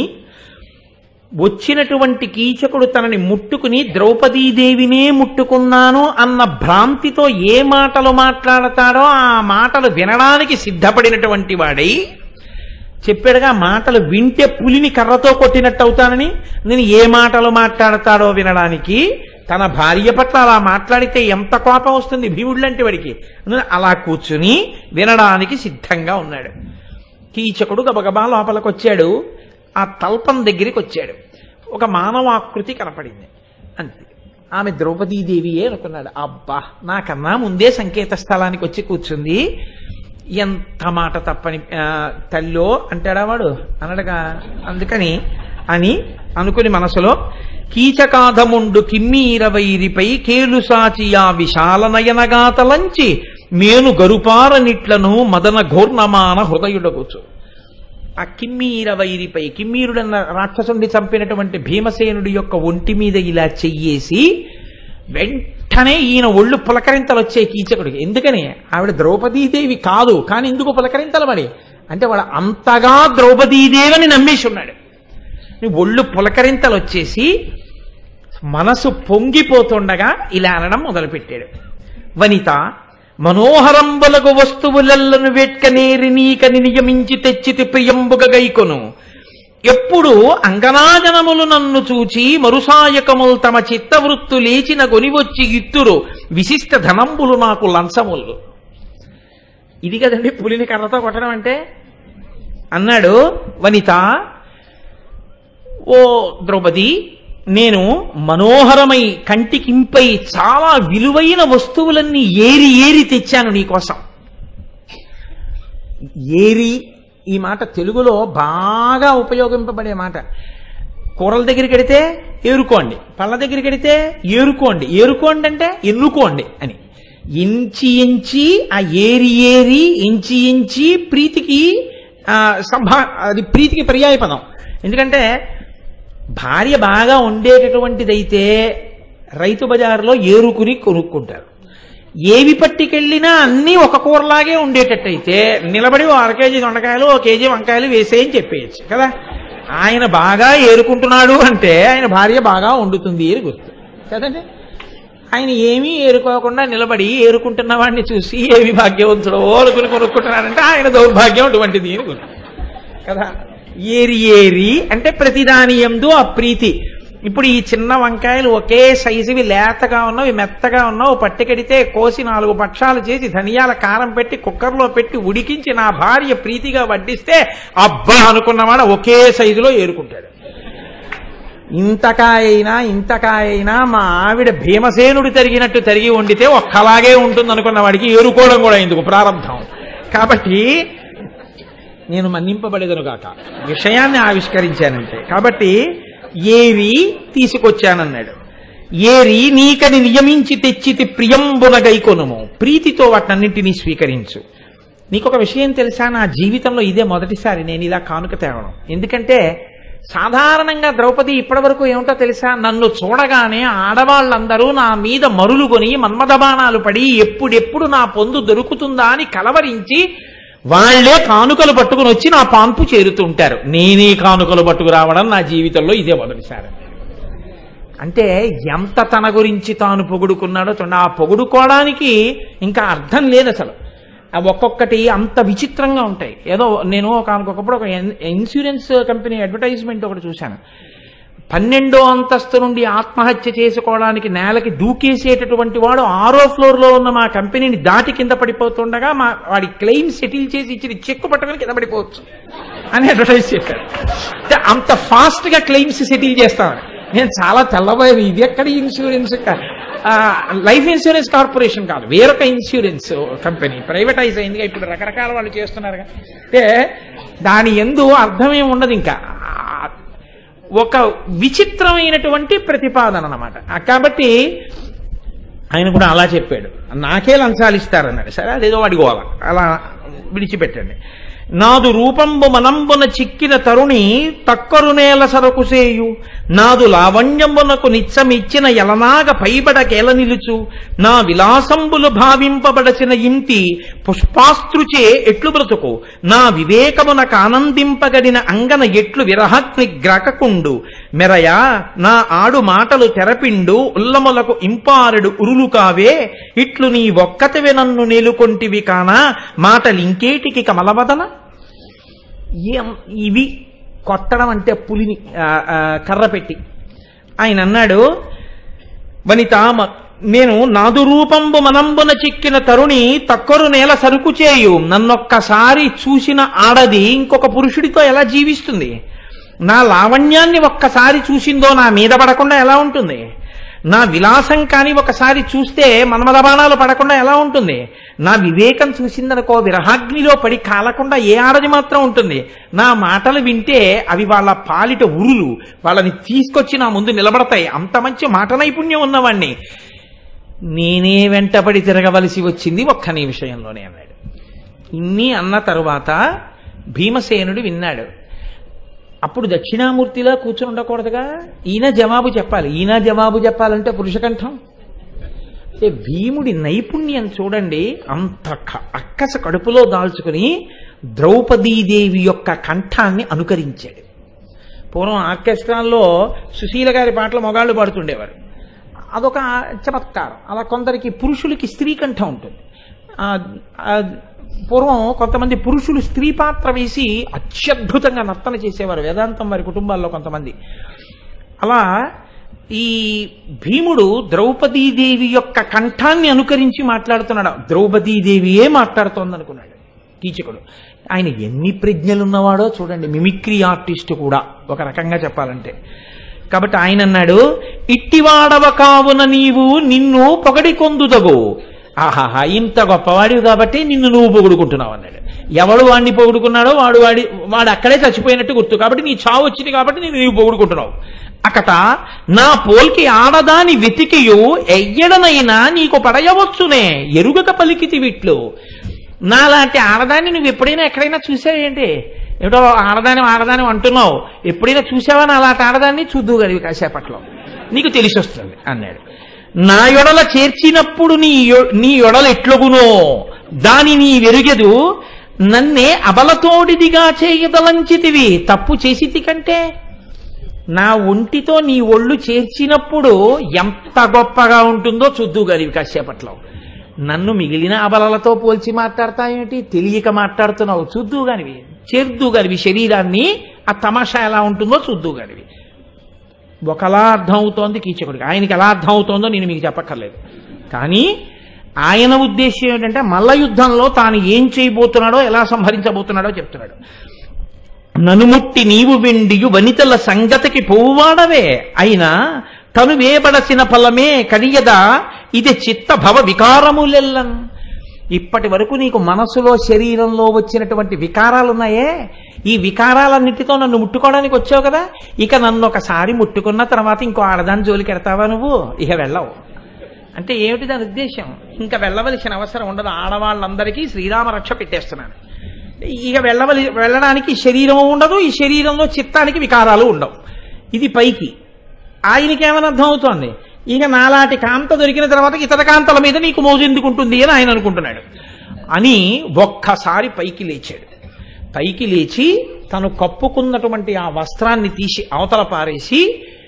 వచ్చినటువంటి కీచకుడు తనని ముట్టుకుని ద్రౌపదీదేవినే ముట్టుకున్నాను అన్న భ్రాంతితో ఏ మాటలు మాట్లాడతాడో ఆ మాటలు వినడానికి సిద్ధపడినటువంటి వాడై చెప్పాడుగా మాటలు వింటే పులిని కర్రతో కొట్టినట్టు అవుతానని నేను ఏ మాటలు మాట్లాడతాడో వినడానికి తన భార్య పట్ల అలా మాట్లాడితే ఎంత కోపం వస్తుంది భీముడు లాంటి వాడికి అందుకని అలా కూర్చుని వినడానికి సిద్ధంగా ఉన్నాడు కీచకుడు గబగబా లోపలికి వచ్చాడు ఆ తల్పం దగ్గరికి వచ్చాడు ఒక మానవాకృతి కనపడింది అంతే ఆమె ద్రౌపదీదేవియే అనుకున్నాడు అబ్బా నాకన్నా ముందే సంకేత స్థలానికి వచ్చి కూర్చుంది ఎంత మాట తప్పని ఆ, తల్లో అంటాడా వాడు అనడగా అందుకని అని అనుకుని మనసులో కీచకాధముండు కిమ్మీర వైరిపై కేలుసాచియా విశాల నయనగాతలంచి మేను గరుపారనిట్లను మదన ఘోర్ణమాన హృదయుడగుచు ఆ కిమ్మీర వైరిపై కిమ్మీరుడన్న రాక్షసుని చంపినటువంటి భీమసేనుడి యొక్క ఒంటి మీద ఇలా చెయ్యేసి వెంటనే ఈయన ఒళ్ళు పులకరింతలు వచ్చే కీచకుడికి ఎందుకని ఆవిడ ద్రౌపదీదేవి కాదు కానీ ఎందుకు పులకరింతలు మరి అంటే వాడు అంతగా ద్రౌపదీదేవిని నమ్మేసి ఉన్నాడు ఒళ్ళు పులకరింతలు వచ్చేసి మనసు పొంగిపోతుండగా ఇలా అనడం మొదలుపెట్టాడు వనిత మనోహరంబులగు వస్తువులెల్లను వేట్కనేరి నీకని నియమించి తెచ్చితి ప్రియంబుగ గైకొను ఎప్పుడు అంగనాజనములు నన్ను చూచి మరుసాయకములు తమ చిత్తవృత్తు లేచిన గొనివచ్చి ఇత్తురు విశిష్ట ధనంబులు నాకు లంచములు ఇది కదండి పులిని కర్రతో కొట్టడం అంటే అన్నాడు వనిత ఓ ద్రౌపది నేను మనోహరమై కంటికింపై చాలా విలువైన వస్తువులన్నీ ఏరి ఏరి తెచ్చాను నీకోసం ఏరి ఈ మాట తెలుగులో బాగా ఉపయోగింపబడే మాట కూరల దగ్గరికి వెడితే ఏరుకోండి పళ్ళ దగ్గరికి వెడితే ఏరుకోండి ఏరుకోండి అంటే ఎన్నుకోండి అని ఎంచి ఎంచి ఆ ఏరి ఏరి ఎంచి ఎంచి ప్రీతికి ఆ, సంభా అది ప్రీతికి పర్యాయ పదం ఎందుకంటే భార్య బాగా ఉండేటటువంటిదైతే రైతు బజారులో ఏరుకుని కొనుక్కుంటారు ఏవి పట్టుకెళ్ళినా అన్నీ ఒక కూరలాగే ఉండేటట్టయితే నిలబడి ఓ అర కేజీ దొండకాయలు ఓ కేజీ వంకాయలు వేసేయని చెప్పేయచ్చు కదా ఆయన బాగా ఏరుకుంటున్నాడు అంటే ఆయన భార్య బాగా వండుతుంది అని గుర్తు కదండి ఆయన ఏమీ ఏరుకోకుండా నిలబడి ఏరుకుంటున్న వాడిని చూసి ఏమి భాగ్యవంతుడో అనుకుని కొనుక్కుంటున్నాడంటే ఆయన దౌర్భాగ్యం అటువంటిది అని గుర్తు కదా ఏరి ఏరి అంటే ప్రతిదాని ఎందు ఆ ప్రీతి ఇప్పుడు ఈ చిన్న వంకాయలు ఒకే సైజువి లేతగా ఉన్నవి మెత్తగా ఉన్నవి పట్టుకెడితే కోసి నాలుగు పక్షాలు చేసి ధనియాల కారం పెట్టి కుక్కర్లో పెట్టి ఉడికించి నా భార్య ప్రీతిగా వడ్డిస్తే అబ్బా అనుకున్నవాడు ఒకే సైజులో ఏరుకుంటాడు ఇంతకాయైనా ఇంతకాయైనా మా ఆవిడ భీమసేనుడు తరిగినట్టు తరిగి వండితే ఒక్కలాగే ఉంటుంది అనుకున్న వాడికి ఏరుకోవడం కూడా ఎందుకు ప్రారంభం కాబట్టి నేను మన్నింపబడేదను కాక విషయాన్ని ఆవిష్కరించానంటే కాబట్టి ఏరి తీసుకొచ్చానన్నాడు ఏరి నీకని నియమించి తెచ్చితి ప్రియంబున గైకొనుము ప్రీతితో వాటన్నింటినీ స్వీకరించు నీకొక విషయం తెలుసా నా జీవితంలో ఇదే మొదటిసారి నేను ఇలా కానుక తేవడం ఎందుకంటే సాధారణంగా ద్రౌపది ఇప్పటివరకు ఏమిటో తెలుసా నన్ను చూడగానే ఆడవాళ్ళందరూ నా మీద మరులుకొని మన్మథబాణాలు పడి ఎప్పుడెప్పుడు నా పొందు దొరుకుతుందా అని కలవరించి వాళ్లే కానుకలు పట్టుకుని వచ్చి నా పాన్పు చేరుతుంటారు నేనే కానుకలు పట్టుకు రావడం నా జీవితంలో ఇదే మొదటిసారి అంటే ఎంత తన గురించి తాను పొగుడుకున్నాడో చూడండి ఆ పొగుడుకోవడానికి ఇంకా అర్థం లేదు అసలు ఆ ఒక్కొక్కటి అంత విచిత్రంగా ఉంటాయి ఏదో నేను ఒక ఒకప్పుడు ఒక ఇన్- ఇన్సూరెన్స్ కంపెనీ అడ్వర్టైజ్మెంట్ ఒకటి చూశాను పన్నెండో అంతస్తు నుండి ఆత్మహత్య చేసుకోవడానికి నేలకి దూకేసేటటువంటి వాడు ఆరో ఫ్లోర్ లో ఉన్న మా కంపెనీని దాటి కింద పడిపోతుండగా మా వాడి క్లెయిమ్ సెటిల్ చేసి ఇచ్చిన చెక్కు పట్టుకొని కింద పడిపోవచ్చు అని అడ్వర్టైజ్ చేశారు అంటే అంత ఫాస్ట్ గా క్లెయిమ్స్ సెటిల్ చేస్తామని నేను చాలా తెల్లబోయేది ఇది ఎక్కడ ఇన్సూరెన్స్ క- ఆ, లైఫ్ ఇన్సూరెన్స్ కార్పొరేషన్ కాదు వేరొక ఇన్సూరెన్స్ కంపెనీ ప్రైవేటైజ్ అయిందిగా ఇప్పుడు రకరకాల వాళ్ళు చేస్తున్నారుగా అంటే దాని ఎందు అర్థమే ఉండదు ఇంకా ఆ, ఒక విచిత్రమైనటువంటి ప్రతిపాదన అనమాట కాబట్టి ఆయన కూడా అలా చెప్పాడు నాకే లంచాలు ఇస్తారన్నాడు సరే అదేదో అడిగోవాల అలా విడిచిపెట్టండి నాదు రూపంబు మనంబున చిక్కిన తరుణి తక్కరు నేల సరకు సేయు నాదు లావణ్యంబునకు నిత్యమిచ్చిన ఎలనాగ పైబడకేల నిలుచు నా విలాసంబులు భావింపబడచిన ఇంటి పుష్పాస్తృచే ఎట్లు బ్రతుకు నా వివేకమునకు ఆనందింపగడిన అంగన ఎట్లు విరహగ్ని గ్రకకుండు మెరయా నా ఆడు మాటలు తెరపిండు ఉల్లములకు ఇంపారెడు ఉరులు కావే ఇట్లు నీ ఒక్కతివి నన్ను నేలుకొంటివి కానా మాటలింకేటికి కమలవదన ఏం ఇవి కొట్టడం అంటే పులిని ఆ, ఆ, కర్ర పెట్టి ఆయన అన్నాడు వనిత మ- నేను నాదు రూపంబు మనంబున చిక్కిన తరుణి తక్కరు నేల సరుకు చేయు నన్నొక్కసారి చూసిన ఆడది ఇంకొక పురుషుడితో ఎలా జీవిస్తుంది నా లావణ్యాన్ని ఒక్కసారి చూసిందో నా మీద పడకుండా ఎలా ఉంటుంది నా విలాసం కాని ఒకసారి చూస్తే మన్మద బాణాలు పడకుండా ఎలా ఉంటుంది నా వివేకం చూసిందనుకో విరహాగ్నిలో పడి కాలకుండా ఏ ఆడది మాత్రం ఉంటుంది నా మాటలు వింటే అవి వాళ్ళ పాలిట ఉరులు వాళ్ళని తీసుకొచ్చి నా ముందు నిలబడతాయి అంత మంచి మాట నైపుణ్యం ఉన్నవాణ్ణి నేనే వెంటపడి తిరగవలసి వచ్చింది ఒక్క నీ విషయంలోనే అన్నాడు ఇన్ని అన్న తరువాత భీమసేనుడు విన్నాడు అప్పుడు దక్షిణామూర్తిలా కూర్చొని ఉండకూడదుగా ఈయన జవాబు చెప్పాలి ఈయన జవాబు చెప్పాలంటే పురుషకంఠం అంటే భీముడి నైపుణ్యం చూడండి అంత క- అక్కస కడుపులో దాల్చుకుని ద్రౌపదీదేవి యొక్క కంఠాన్ని అనుకరించాడు పూర్వం ఆర్కెస్ట్రాల్లో సుశీల గారి పాటలు మొగాళ్ళు పాడుతుండేవారు అదొక చమత్కారం అలా కొందరికి పురుషులకి స్త్రీ కంఠం ఉంటుంది ఆ, ఆ, పూర్వం కొంతమంది పురుషులు స్త్రీ పాత్ర వేసి అత్యద్భుతంగా నర్తన చేసేవారు వేదాంతం వారి కుటుంబాల్లో కొంతమంది అలా ఈ భీముడు ద్రౌపదీదేవి యొక్క కంఠాన్ని అనుకరించి మాట్లాడుతున్నాడు ద్రౌపదీదేవియే మాట్లాడుతోంది అనుకున్నాడు కీచకుడు ఆయన ఎన్ని ప్రజ్ఞలున్నవాడో చూడండి మిమిక్రీ ఆర్టిస్ట్ కూడా ఒక రకంగా చెప్పాలంటే కాబట్టి ఆయన అన్నాడు ఇట్టివాడవ కావున నీవు నిన్ను పొగడి కొందుదగు ఆహాహా ఇంత గొప్పవాడివి కాబట్టి నిన్ను నువ్వు పొగుడుకుంటున్నావు అన్నాడు ఎవడు వాడిని పొగుడుకున్నాడో వాడు వాడి వాడు అక్కడే చచ్చిపోయినట్టు గుర్తు కాబట్టి నీ చావు వచ్చింది కాబట్టి నేను నీవు పొగుడుకుంటున్నావు అకట నా పోల్కి ఆడదాని వెతికియు ఎయ్యడనైనా నీకు పడయవచ్చునే ఎరుగక పలికితి విట్లు నాలాంటి ఆడదాన్ని నువ్వు ఎప్పుడైనా ఎక్కడైనా చూసావేంటి ఏమిటో ఆడదాని ఆడదాని అంటున్నావు ఎప్పుడైనా చూసావా నా అలాంటి ఆడదాన్ని చూద్దు గలివి కాసేపట్లో నీకు తెలిసి వస్తుంది అన్నాడు నా యొడల చేర్చినప్పుడు నీ యొ- నీ యొడల ఎట్లగునో దాని నీ వెరుగెదు నన్నే అబలతోడిదిగా చేయదలంచితివి తప్పు చేసితి కంటే నా ఒంటితో నీ ఒళ్ళు చేర్చినప్పుడు ఎంత గొప్పగా ఉంటుందో చూద్దు గలివి కాసేపట్లో నన్ను మిగిలిన అబలలతో పోల్చి మాట్లాడతాయేంటి తెలియక మాట్లాడుతున్నావు చూద్దు గానివి చేర్దు గానివి శరీరాన్ని ఆ తమాషా ఎలా ఉంటుందో చూద్దు గానివి ఒకలా అర్థం అవుతోంది కీచకుడికి ఆయనకి ఎలా అర్థం అవుతోందో నేను మీకు చెప్పక్కర్లేదు కానీ ఆయన ఉద్దేశం ఏంటంటే మల్ల యుద్ధంలో తాను ఏం చేయబోతున్నాడో ఎలా సంహరించబోతున్నాడో చెప్తున్నాడు ననుముట్టి నీవు వెండియు వనితల సంగతికి పోవాడవే అయినా తను వేబడసిన ఫలమే కనియదా ఇది చిత్త భవ వికారములెల్లన్ ఇప్పటి వరకు నీకు మనసులో శరీరంలో వచ్చినటువంటి వికారాలున్నాయే ఈ వికారాలన్నిటితో నన్ను ముట్టుకోవడానికి వచ్చావు కదా ఇక నన్ను ఒకసారి ముట్టుకున్న తర్వాత ఇంకో ఆడదాని జోలికి ఎడతావా నువ్వు ఇక వెళ్ళవు అంటే ఏమిటి దాని ఉద్దేశం ఇంకా వెళ్ళవలసిన అవసరం ఉండదు ఆడవాళ్ళందరికీ శ్రీరామ రక్ష పెట్టేస్తున్నాను ఇక వెళ్ళవలి వెళ్ళడానికి శరీరం ఉండదు ఈ శరీరంలో చిత్తానికి వికారాలు ఉండవు ఇది పైకి ఆయనకి ఏమని అర్థం అవుతోంది ఇక నాలాంటి కాంత దొరికిన తర్వాత ఇతర కాంతల మీద నీకు మోజు ఎందుకు ఉంటుంది అని ఆయన అనుకుంటున్నాడు అని ఒక్కసారి పైకి లేచాడు పైకి లేచి తను కప్పుకున్నటువంటి ఆ వస్త్రాన్ని తీసి అవతల పారేసి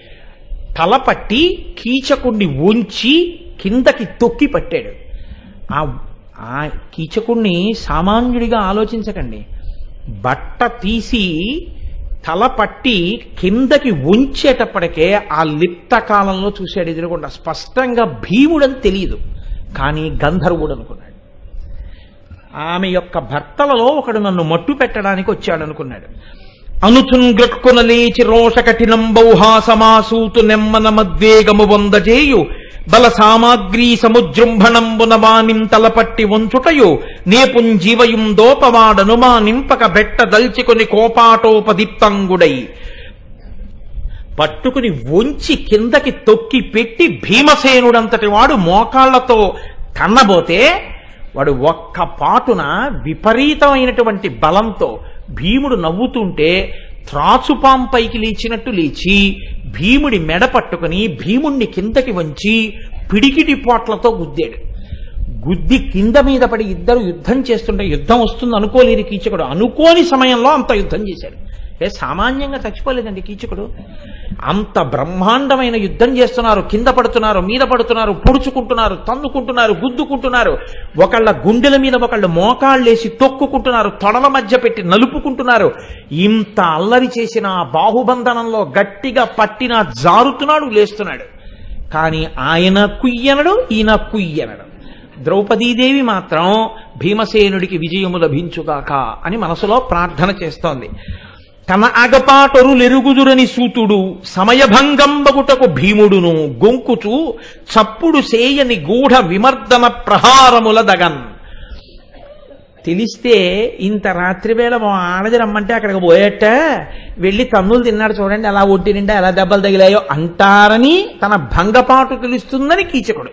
తలపట్టి కీచకుణ్ణి ఉంచి కిందకి తొక్కి పట్టాడు ఆ ఆ కీచకుణ్ణి సామాన్యుడిగా ఆలోచించకండి బట్ట తీసి తల పట్టి కిందకి ఉంచేటప్పటికే ఆ లిప్త కాలంలో చూశాడు ఎదురుకుండా స్పష్టంగా భీముడని తెలియదు కానీ గంధర్వుడు అనుకున్నాడు ఆమె యొక్క భర్తలలో ఒకడు నన్ను మట్టు పెట్టడానికి వచ్చాడు అనుకున్నాడు అనుచున్ గ్రక్కున లేచి రోష కఠినంబౌహాసమాసూతు నెమ్మన మద్వేగము వందజేయు బల సామాగ్రీ సముజృంభణంబున వానిం తలపట్టి వంచుటయు నేపుంజీవయుం దోపవాడను మా నింపక బెట్ట దల్చికొని కోపాటోపదీప్తంగుడై పట్టుకుని వంచి కిందకి తొక్కి పెట్టి భీమసేనుడంతటి వాడు మోకాళ్లతో కన్నబోతే వాడు ఒక్క పాటున విపరీతమైనటువంటి బలంతో భీముడు నవ్వుతుంటే త్రాచుపాం పైకి లేచినట్టు లేచి భీముడి మెడ పట్టుకుని భీముణ్ణి కిందకి వంచి పిడికిటి పోట్లతో గుద్దాడు గుద్ది కింద మీద పడి ఇద్దరు యుద్ధం చేస్తుంటే యుద్ధం వస్తుంది అనుకోలేదు కీచకుడు అనుకోని సమయంలో అంత యుద్ధం చేశాడు ఏ సామాన్యంగా చచ్చిపోలేదండి కీచకుడు అంత బ్రహ్మాండమైన యుద్ధం చేస్తున్నారు కింద పడుతున్నారు మీద పడుతున్నారు పొడుచుకుంటున్నారు తన్నుకుంటున్నారు గుద్దుకుంటున్నారు ఒకళ్ళ గుండెల మీద ఒకళ్ళు మోకాళ్ళేసి తొక్కుకుంటున్నారు తొడల మధ్య పెట్టి నలుపుకుంటున్నారు ఇంత అల్లరి చేసిన ఆ బాహుబంధనంలో గట్టిగా పట్టిన జారుతున్నాడు లేస్తున్నాడు కానీ ఆయన కుయ్యనడు ఈయన కుయ్యనడు ద్రౌపదీదేవి మాత్రం భీమసేనుడికి విజయము లభించుగాక అని మనసులో ప్రార్థన చేస్తోంది తన అగపాటరులెరుగుదురని సూతుడు సమయభంగంబగుటకు భీముడును గొంకుచు చప్పుడు సేయని గూఢ విమర్దన ప్రహారముల దగన్ తెలిస్తే ఇంత రాత్రి వేళ మా ఆడది రమ్మంటే అక్కడికి పోయేట వెళ్ళి తన్నులు తిన్నాడు చూడండి అలా ఒంటి నిండా ఎలా దెబ్బలు తగిలాయో అంటారని తన భంగపాటు తెలుస్తుందని కీచకుడు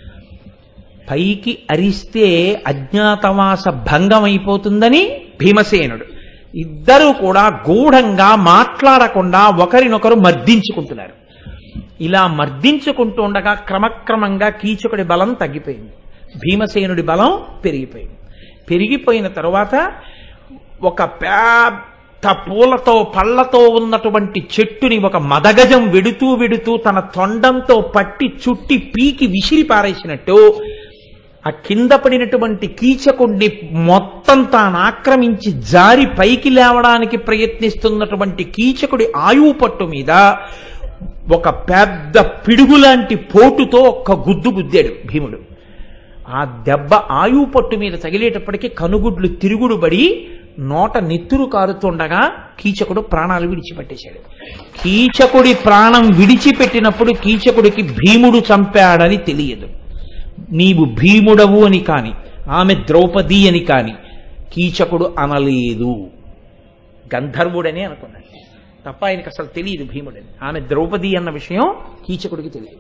పైకి అరిస్తే అజ్ఞాతవాస భంగం అయిపోతుందని భీమసేనుడు ఇద్దరూ కూడా గూఢంగా మాట్లాడకుండా ఒకరినొకరు మర్దించుకుంటున్నారు ఇలా మర్దించుకుంటూ ఉండగా క్రమక్రమంగా కీచకుడి బలం తగ్గిపోయింది భీమసేనుడి బలం పెరిగిపోయింది పెరిగిపోయిన తరువాత ఒక పెద్ద పూలతో పళ్ళతో ఉన్నటువంటి చెట్టుని ఒక మదగజం వెడుతూ వెడుతూ తన తొండంతో పట్టి చుట్టి పీకి విసిరి పారేసినట్టు ఆ కింద పడినటువంటి కీచకుడిని మొత్తం తాను ఆక్రమించి జారి పైకి లేవడానికి ప్రయత్నిస్తున్నటువంటి కీచకుడి ఆయువు పట్టు మీద ఒక పెద్ద పిడుగులాంటి పోటుతో ఒక్క గుద్దు గుద్దాడు భీముడు ఆ దెబ్బ ఆయువు పట్టు మీద తగిలేటప్పటికీ కనుగుడ్లు తిరుగుడు పడి నోట నెత్తురు కారుతుండగా కీచకుడు ప్రాణాలు విడిచిపెట్టేశాడు కీచకుడి ప్రాణం విడిచిపెట్టినప్పుడు కీచకుడికి భీముడు చంపాడని తెలియదు నీవు భీముడవు అని కాని ఆమె ద్రౌపది అని కాని కీచకుడు అనలేదు గంధర్వుడని అనుకున్నాడు తప్ప ఆయనకి అసలు తెలియదు భీముడని ఆమె ద్రౌపది అన్న విషయం కీచకుడికి తెలియదు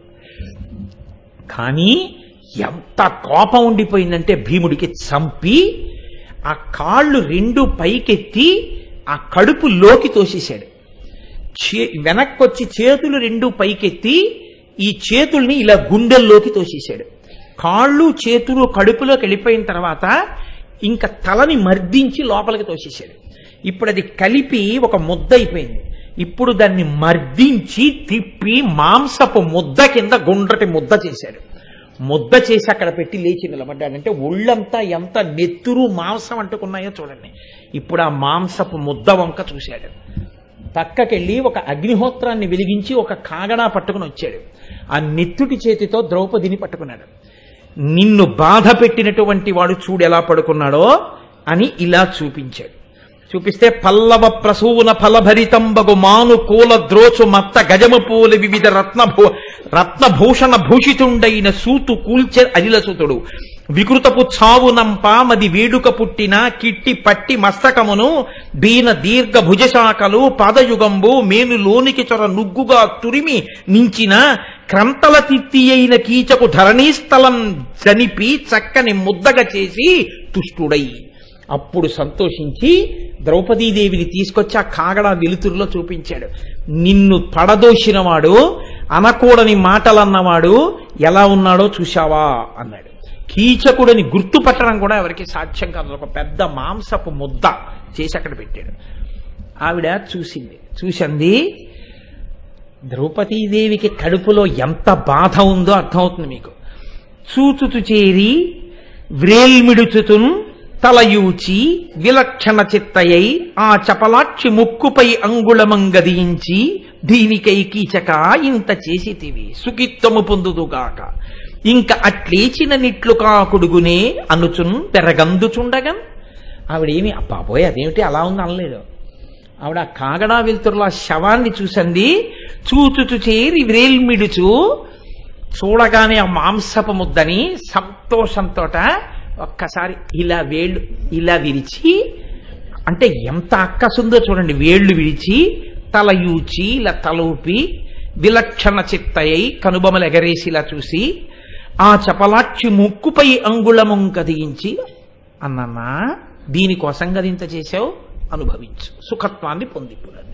కానీ ఎంత కోపం ఉండిపోయిందంటే భీముడికి చంపి ఆ కాళ్ళు రెండు పైకెత్తి ఆ కడుపు లోకి తోసేశాడు చే వెనక్కొచ్చి చేతులు రెండు పైకెత్తి ఈ చేతుల్ని ఇలా గుండెల్లోకి తోసేశాడు కాళ్ళు చేతులు కడుపులోకి వెళ్ళిపోయిన తర్వాత ఇంకా తలని మర్దించి లోపలికి తోసేశాడు ఇప్పుడు అది కలిపి ఒక ముద్ద అయిపోయింది ఇప్పుడు దాన్ని మర్దించి తిప్పి మాంసపు ముద్ద కింద గుండ్రటి ముద్ద చేశాడు ముద్ద చేసి అక్కడ పెట్టి లేచి నిలబడ్డాడంటే ఒళ్ళంతా ఎంత నెత్తురు మాంసం అంటుకున్నాయో చూడండి ఇప్పుడు ఆ మాంసపు ముద్ద వంక చూశాడు పక్కకెళ్ళి ఒక అగ్నిహోత్రాన్ని వెలిగించి ఒక కాగడా పట్టుకుని వచ్చాడు ఆ నెత్తుటి చేతితో ద్రౌపదిని పట్టుకున్నాడు నిన్ను బాధ పెట్టినటువంటి వాడు చూడు ఎలా పడుకున్నాడో అని ఇలా చూపించాడు చూపిస్తే పల్లవ ప్రసూన ఫలభరితంబగు మాను కూల ద్రోచు మత్త గజము పూల వివిధ రత్నభూ రత్నభూషణ భూషితుండైన సూతు కూల్చె అదిలసుతుడు వికృతపు చావునంప మది వేడుక పుట్టిన కిట్టి పట్టి మస్తకమును బీన దీర్ఘ భుజశాఖలు పాదయుగంబు మేను లోనికి చొర నుగ్గుగా తురిమి నించిన క్రంతల తిత్తి అయిన కీచకు ధరణీస్థలం జనిపి చక్కని ముద్దగా చేసి తుష్టుడై అప్పుడు సంతోషించి ద్రౌపదీదేవిని తీసుకొచ్చి ఆ కాగడ వెలుతురులో చూపించాడు నిన్ను పడదోసినవాడు అనకూడని మాటలన్నవాడు ఎలా ఉన్నాడో చూశావా అన్నాడు కీచకుడని గుర్తుపట్టడం కూడా ఎవరికి సాధ్యం కాదు ఒక పెద్ద మాంసపు ముద్ద చేసి అక్కడ పెట్టాడు ఆవిడ చూసింది చూసింది ద్రౌపదీదేవికి కడుపులో ఎంత బాధ ఉందో అర్థమవుతుంది మీకు చూచుతు చేరి వ్రేల్మిడుచుతున్ తలయూచి విలక్షణ చిత్తయై ఆ చపలాక్షి ముక్కుపై అంగుళమంగదించి దీనికై కీచక ఇంత చేసితివి సుఖిత్వము పొందుదుగాక ఇంక అట్లేచిన నిట్లు కాకుడుగునే అనుచున్ పెరగందుచుండగన్ ఆవిడేమి అబ్బాబోయ్ అదేమిటి అలా ఉంది అనలేదు ఆవిడ ఆ కాగడా వెలుతురులో ఆ శవాన్ని చూసింది చూచుచు చేరి వ్రేల్మిడుచు చూడగానే ఆ మాంసపు ముద్దని సంతోషంతోట ఒక్కసారి ఇలా వేళ్ళు ఇలా విరిచి అంటే ఎంత అక్కసుందో చూడండి వేళ్ళు విరిచి తల యూచి ఇలా తలూపి విలక్షణ చిత్తయ్యి కనుబొమలు ఎగరేసి ఇలా చూసి ఆ చపలాక్షి ముక్కుపై అంగుళము కదిగించి అన్నన్నా దీనికోసం గదింత చేశావు అనుభవించు సుఖత్వాన్ని పొందిపురండి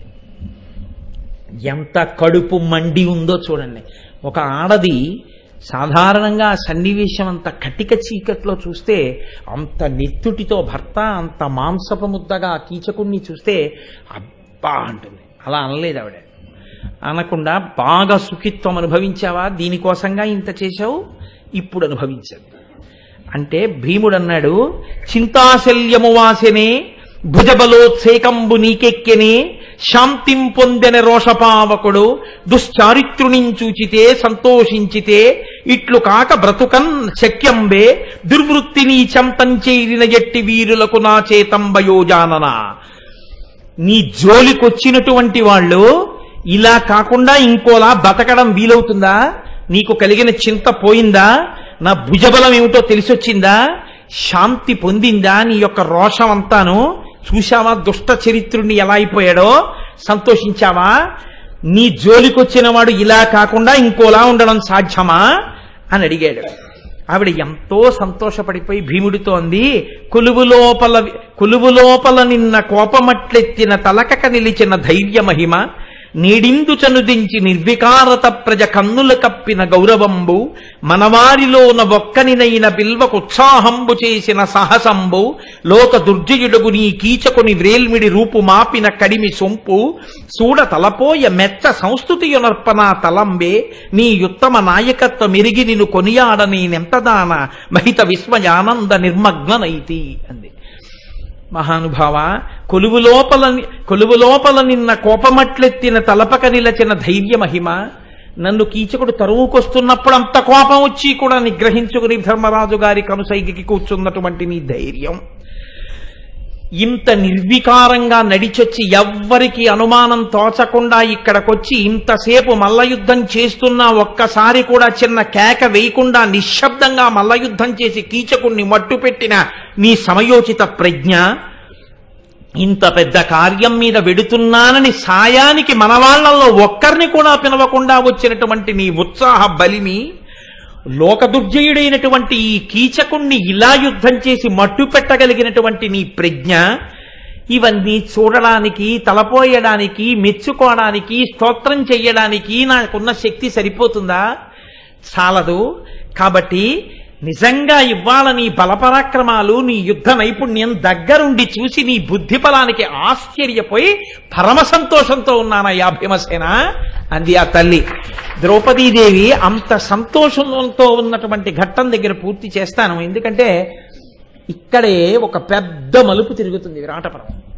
ఎంత కడుపు మండి ఉందో చూడండి ఒక ఆడది సాధారణంగా ఆ సన్నివేశం అంత కటిక చీకట్లో చూస్తే అంత నెత్తుటితో భర్త అంత మాంసపు ముద్దగా ఆ కీచకుణ్ణి చూస్తే అబ్బా అంటుంది అలా అనలేదు ఆవిడ అనకుండా బాగా సుఖిత్వం అనుభవించావా దీనికోసంగా ఇంత చేశావు ఇప్పుడు అనుభవించదు అంటే భీముడు అన్నాడు చింతాశల్యము వాసెనే భుజబలోత్సేకంబు నీకెక్కెనే శాంతిం పొందెన రోషపావకుడు దుశ్చారిత్రునించూచితే సంతోషించితే ఇట్లు కాక బ్రతుకన్ శక్యంబే దుర్వృత్తిని చంతంచేరిన ఎట్టి వీరులకు నా చేతంబయోజానన నీ జోలికొచ్చినటువంటి వాళ్ళు ఇలా కాకుండా ఇంకోలా బతకడం వీలవుతుందా నీకు కలిగిన చింత పోయిందా నా భుజబలం ఏమిటో తెలిసొచ్చిందా శాంతి పొందిందా నీ యొక్క రోషం అంతాను చూశావా దుష్ట చరిత్రుణ్ణి ఎలా అయిపోయాడో సంతోషించావా నీ జోలికొచ్చిన వాడు ఇలా కాకుండా ఇంకోలా ఉండడం సాధ్యమా అని అడిగాడు ఆవిడ ఎంతో సంతోషపడిపోయి భీముడితో అంది కొలువు లోపల కొలువు లోపల నిన్న కోపమట్లెత్తిన తలకక నిలిచిన ధైర్య మహిమ నీడిందు చనుదించి నిర్వికారత ప్రజ కన్నుల కప్పిన గౌరవంబు మనవారిలోన ఒక్కనినైన బిల్వకు ఉత్సాహంబు చేసిన సాహసంబు లోక దుర్జయుడుగు నీ కీచకుని వ్రేల్మిడి రూపు మాపిన కడిమి సొంపు సూడ తలపోయ మెచ్చ సంస్థుతియునర్పణ తలంబే నీ ఉత్తమ నాయకత్వ మెరిగి నిన్ను కొనియాడ నేనెంతదాన మహిత విస్మయానంద నిర్మగ్ననైతి అంది మహానుభావ కొలువు లోపల కొలువు లోపల నిన్న కోపమట్లెత్తిన తలపక నిలచిన ధైర్య మహిమ నన్ను కీచకుడు తరువుకొస్తున్నప్పుడు అంత కోపం వచ్చి కూడా నిగ్రహించుకుని ధర్మరాజు గారి కనుసైకి కూర్చున్నటువంటి నీ ధైర్యం ఇంత నిర్వికారంగా నడిచొచ్చి ఎవ్వరికి అనుమానం తోచకుండా ఇక్కడికొచ్చి ఇంతసేపు మల్లయుద్ధం చేస్తున్నా ఒక్కసారి కూడా చిన్న కేక వేయకుండా నిశ్శబ్దంగా మల్లయుద్ధం చేసి కీచకుణ్ణి మట్టుపెట్టిన నీ సమయోచిత ప్రజ్ఞ ఇంత పెద్ద కార్యం మీద వెడుతున్నానని సాయానికి మన వాళ్ళల్లో ఒక్కరిని కూడా పిలవకుండా వచ్చినటువంటి నీ ఉత్సాహ బలిమి లోకదుర్జయుడైనటువంటి ఈ కీచకుణ్ణి ఇలా యుద్ధం చేసి మట్టు పెట్టగలిగినటువంటి నీ ప్రజ్ఞ ఇవన్నీ చూడడానికి తలపోయడానికి మెచ్చుకోవడానికి స్తోత్రం చెయ్యడానికి నాకున్న శక్తి సరిపోతుందా చాలదు కాబట్టి నిజంగా ఇవ్వాల నీ బలపరాక్రమాలు నీ యుద్ధ నైపుణ్యం దగ్గరుండి చూసి నీ బుద్ధి బలానికి ఆశ్చర్యపోయి పరమ సంతోషంతో ఉన్నానయ్యా భీమసేన అంది ఆ తల్లి ద్రౌపదీదేవి అంత సంతోషంతో ఉన్నటువంటి ఘట్టం దగ్గర పూర్తి చేస్తాను ఎందుకంటే ఇక్కడే ఒక పెద్ద మలుపు తిరుగుతుంది విరాటపరం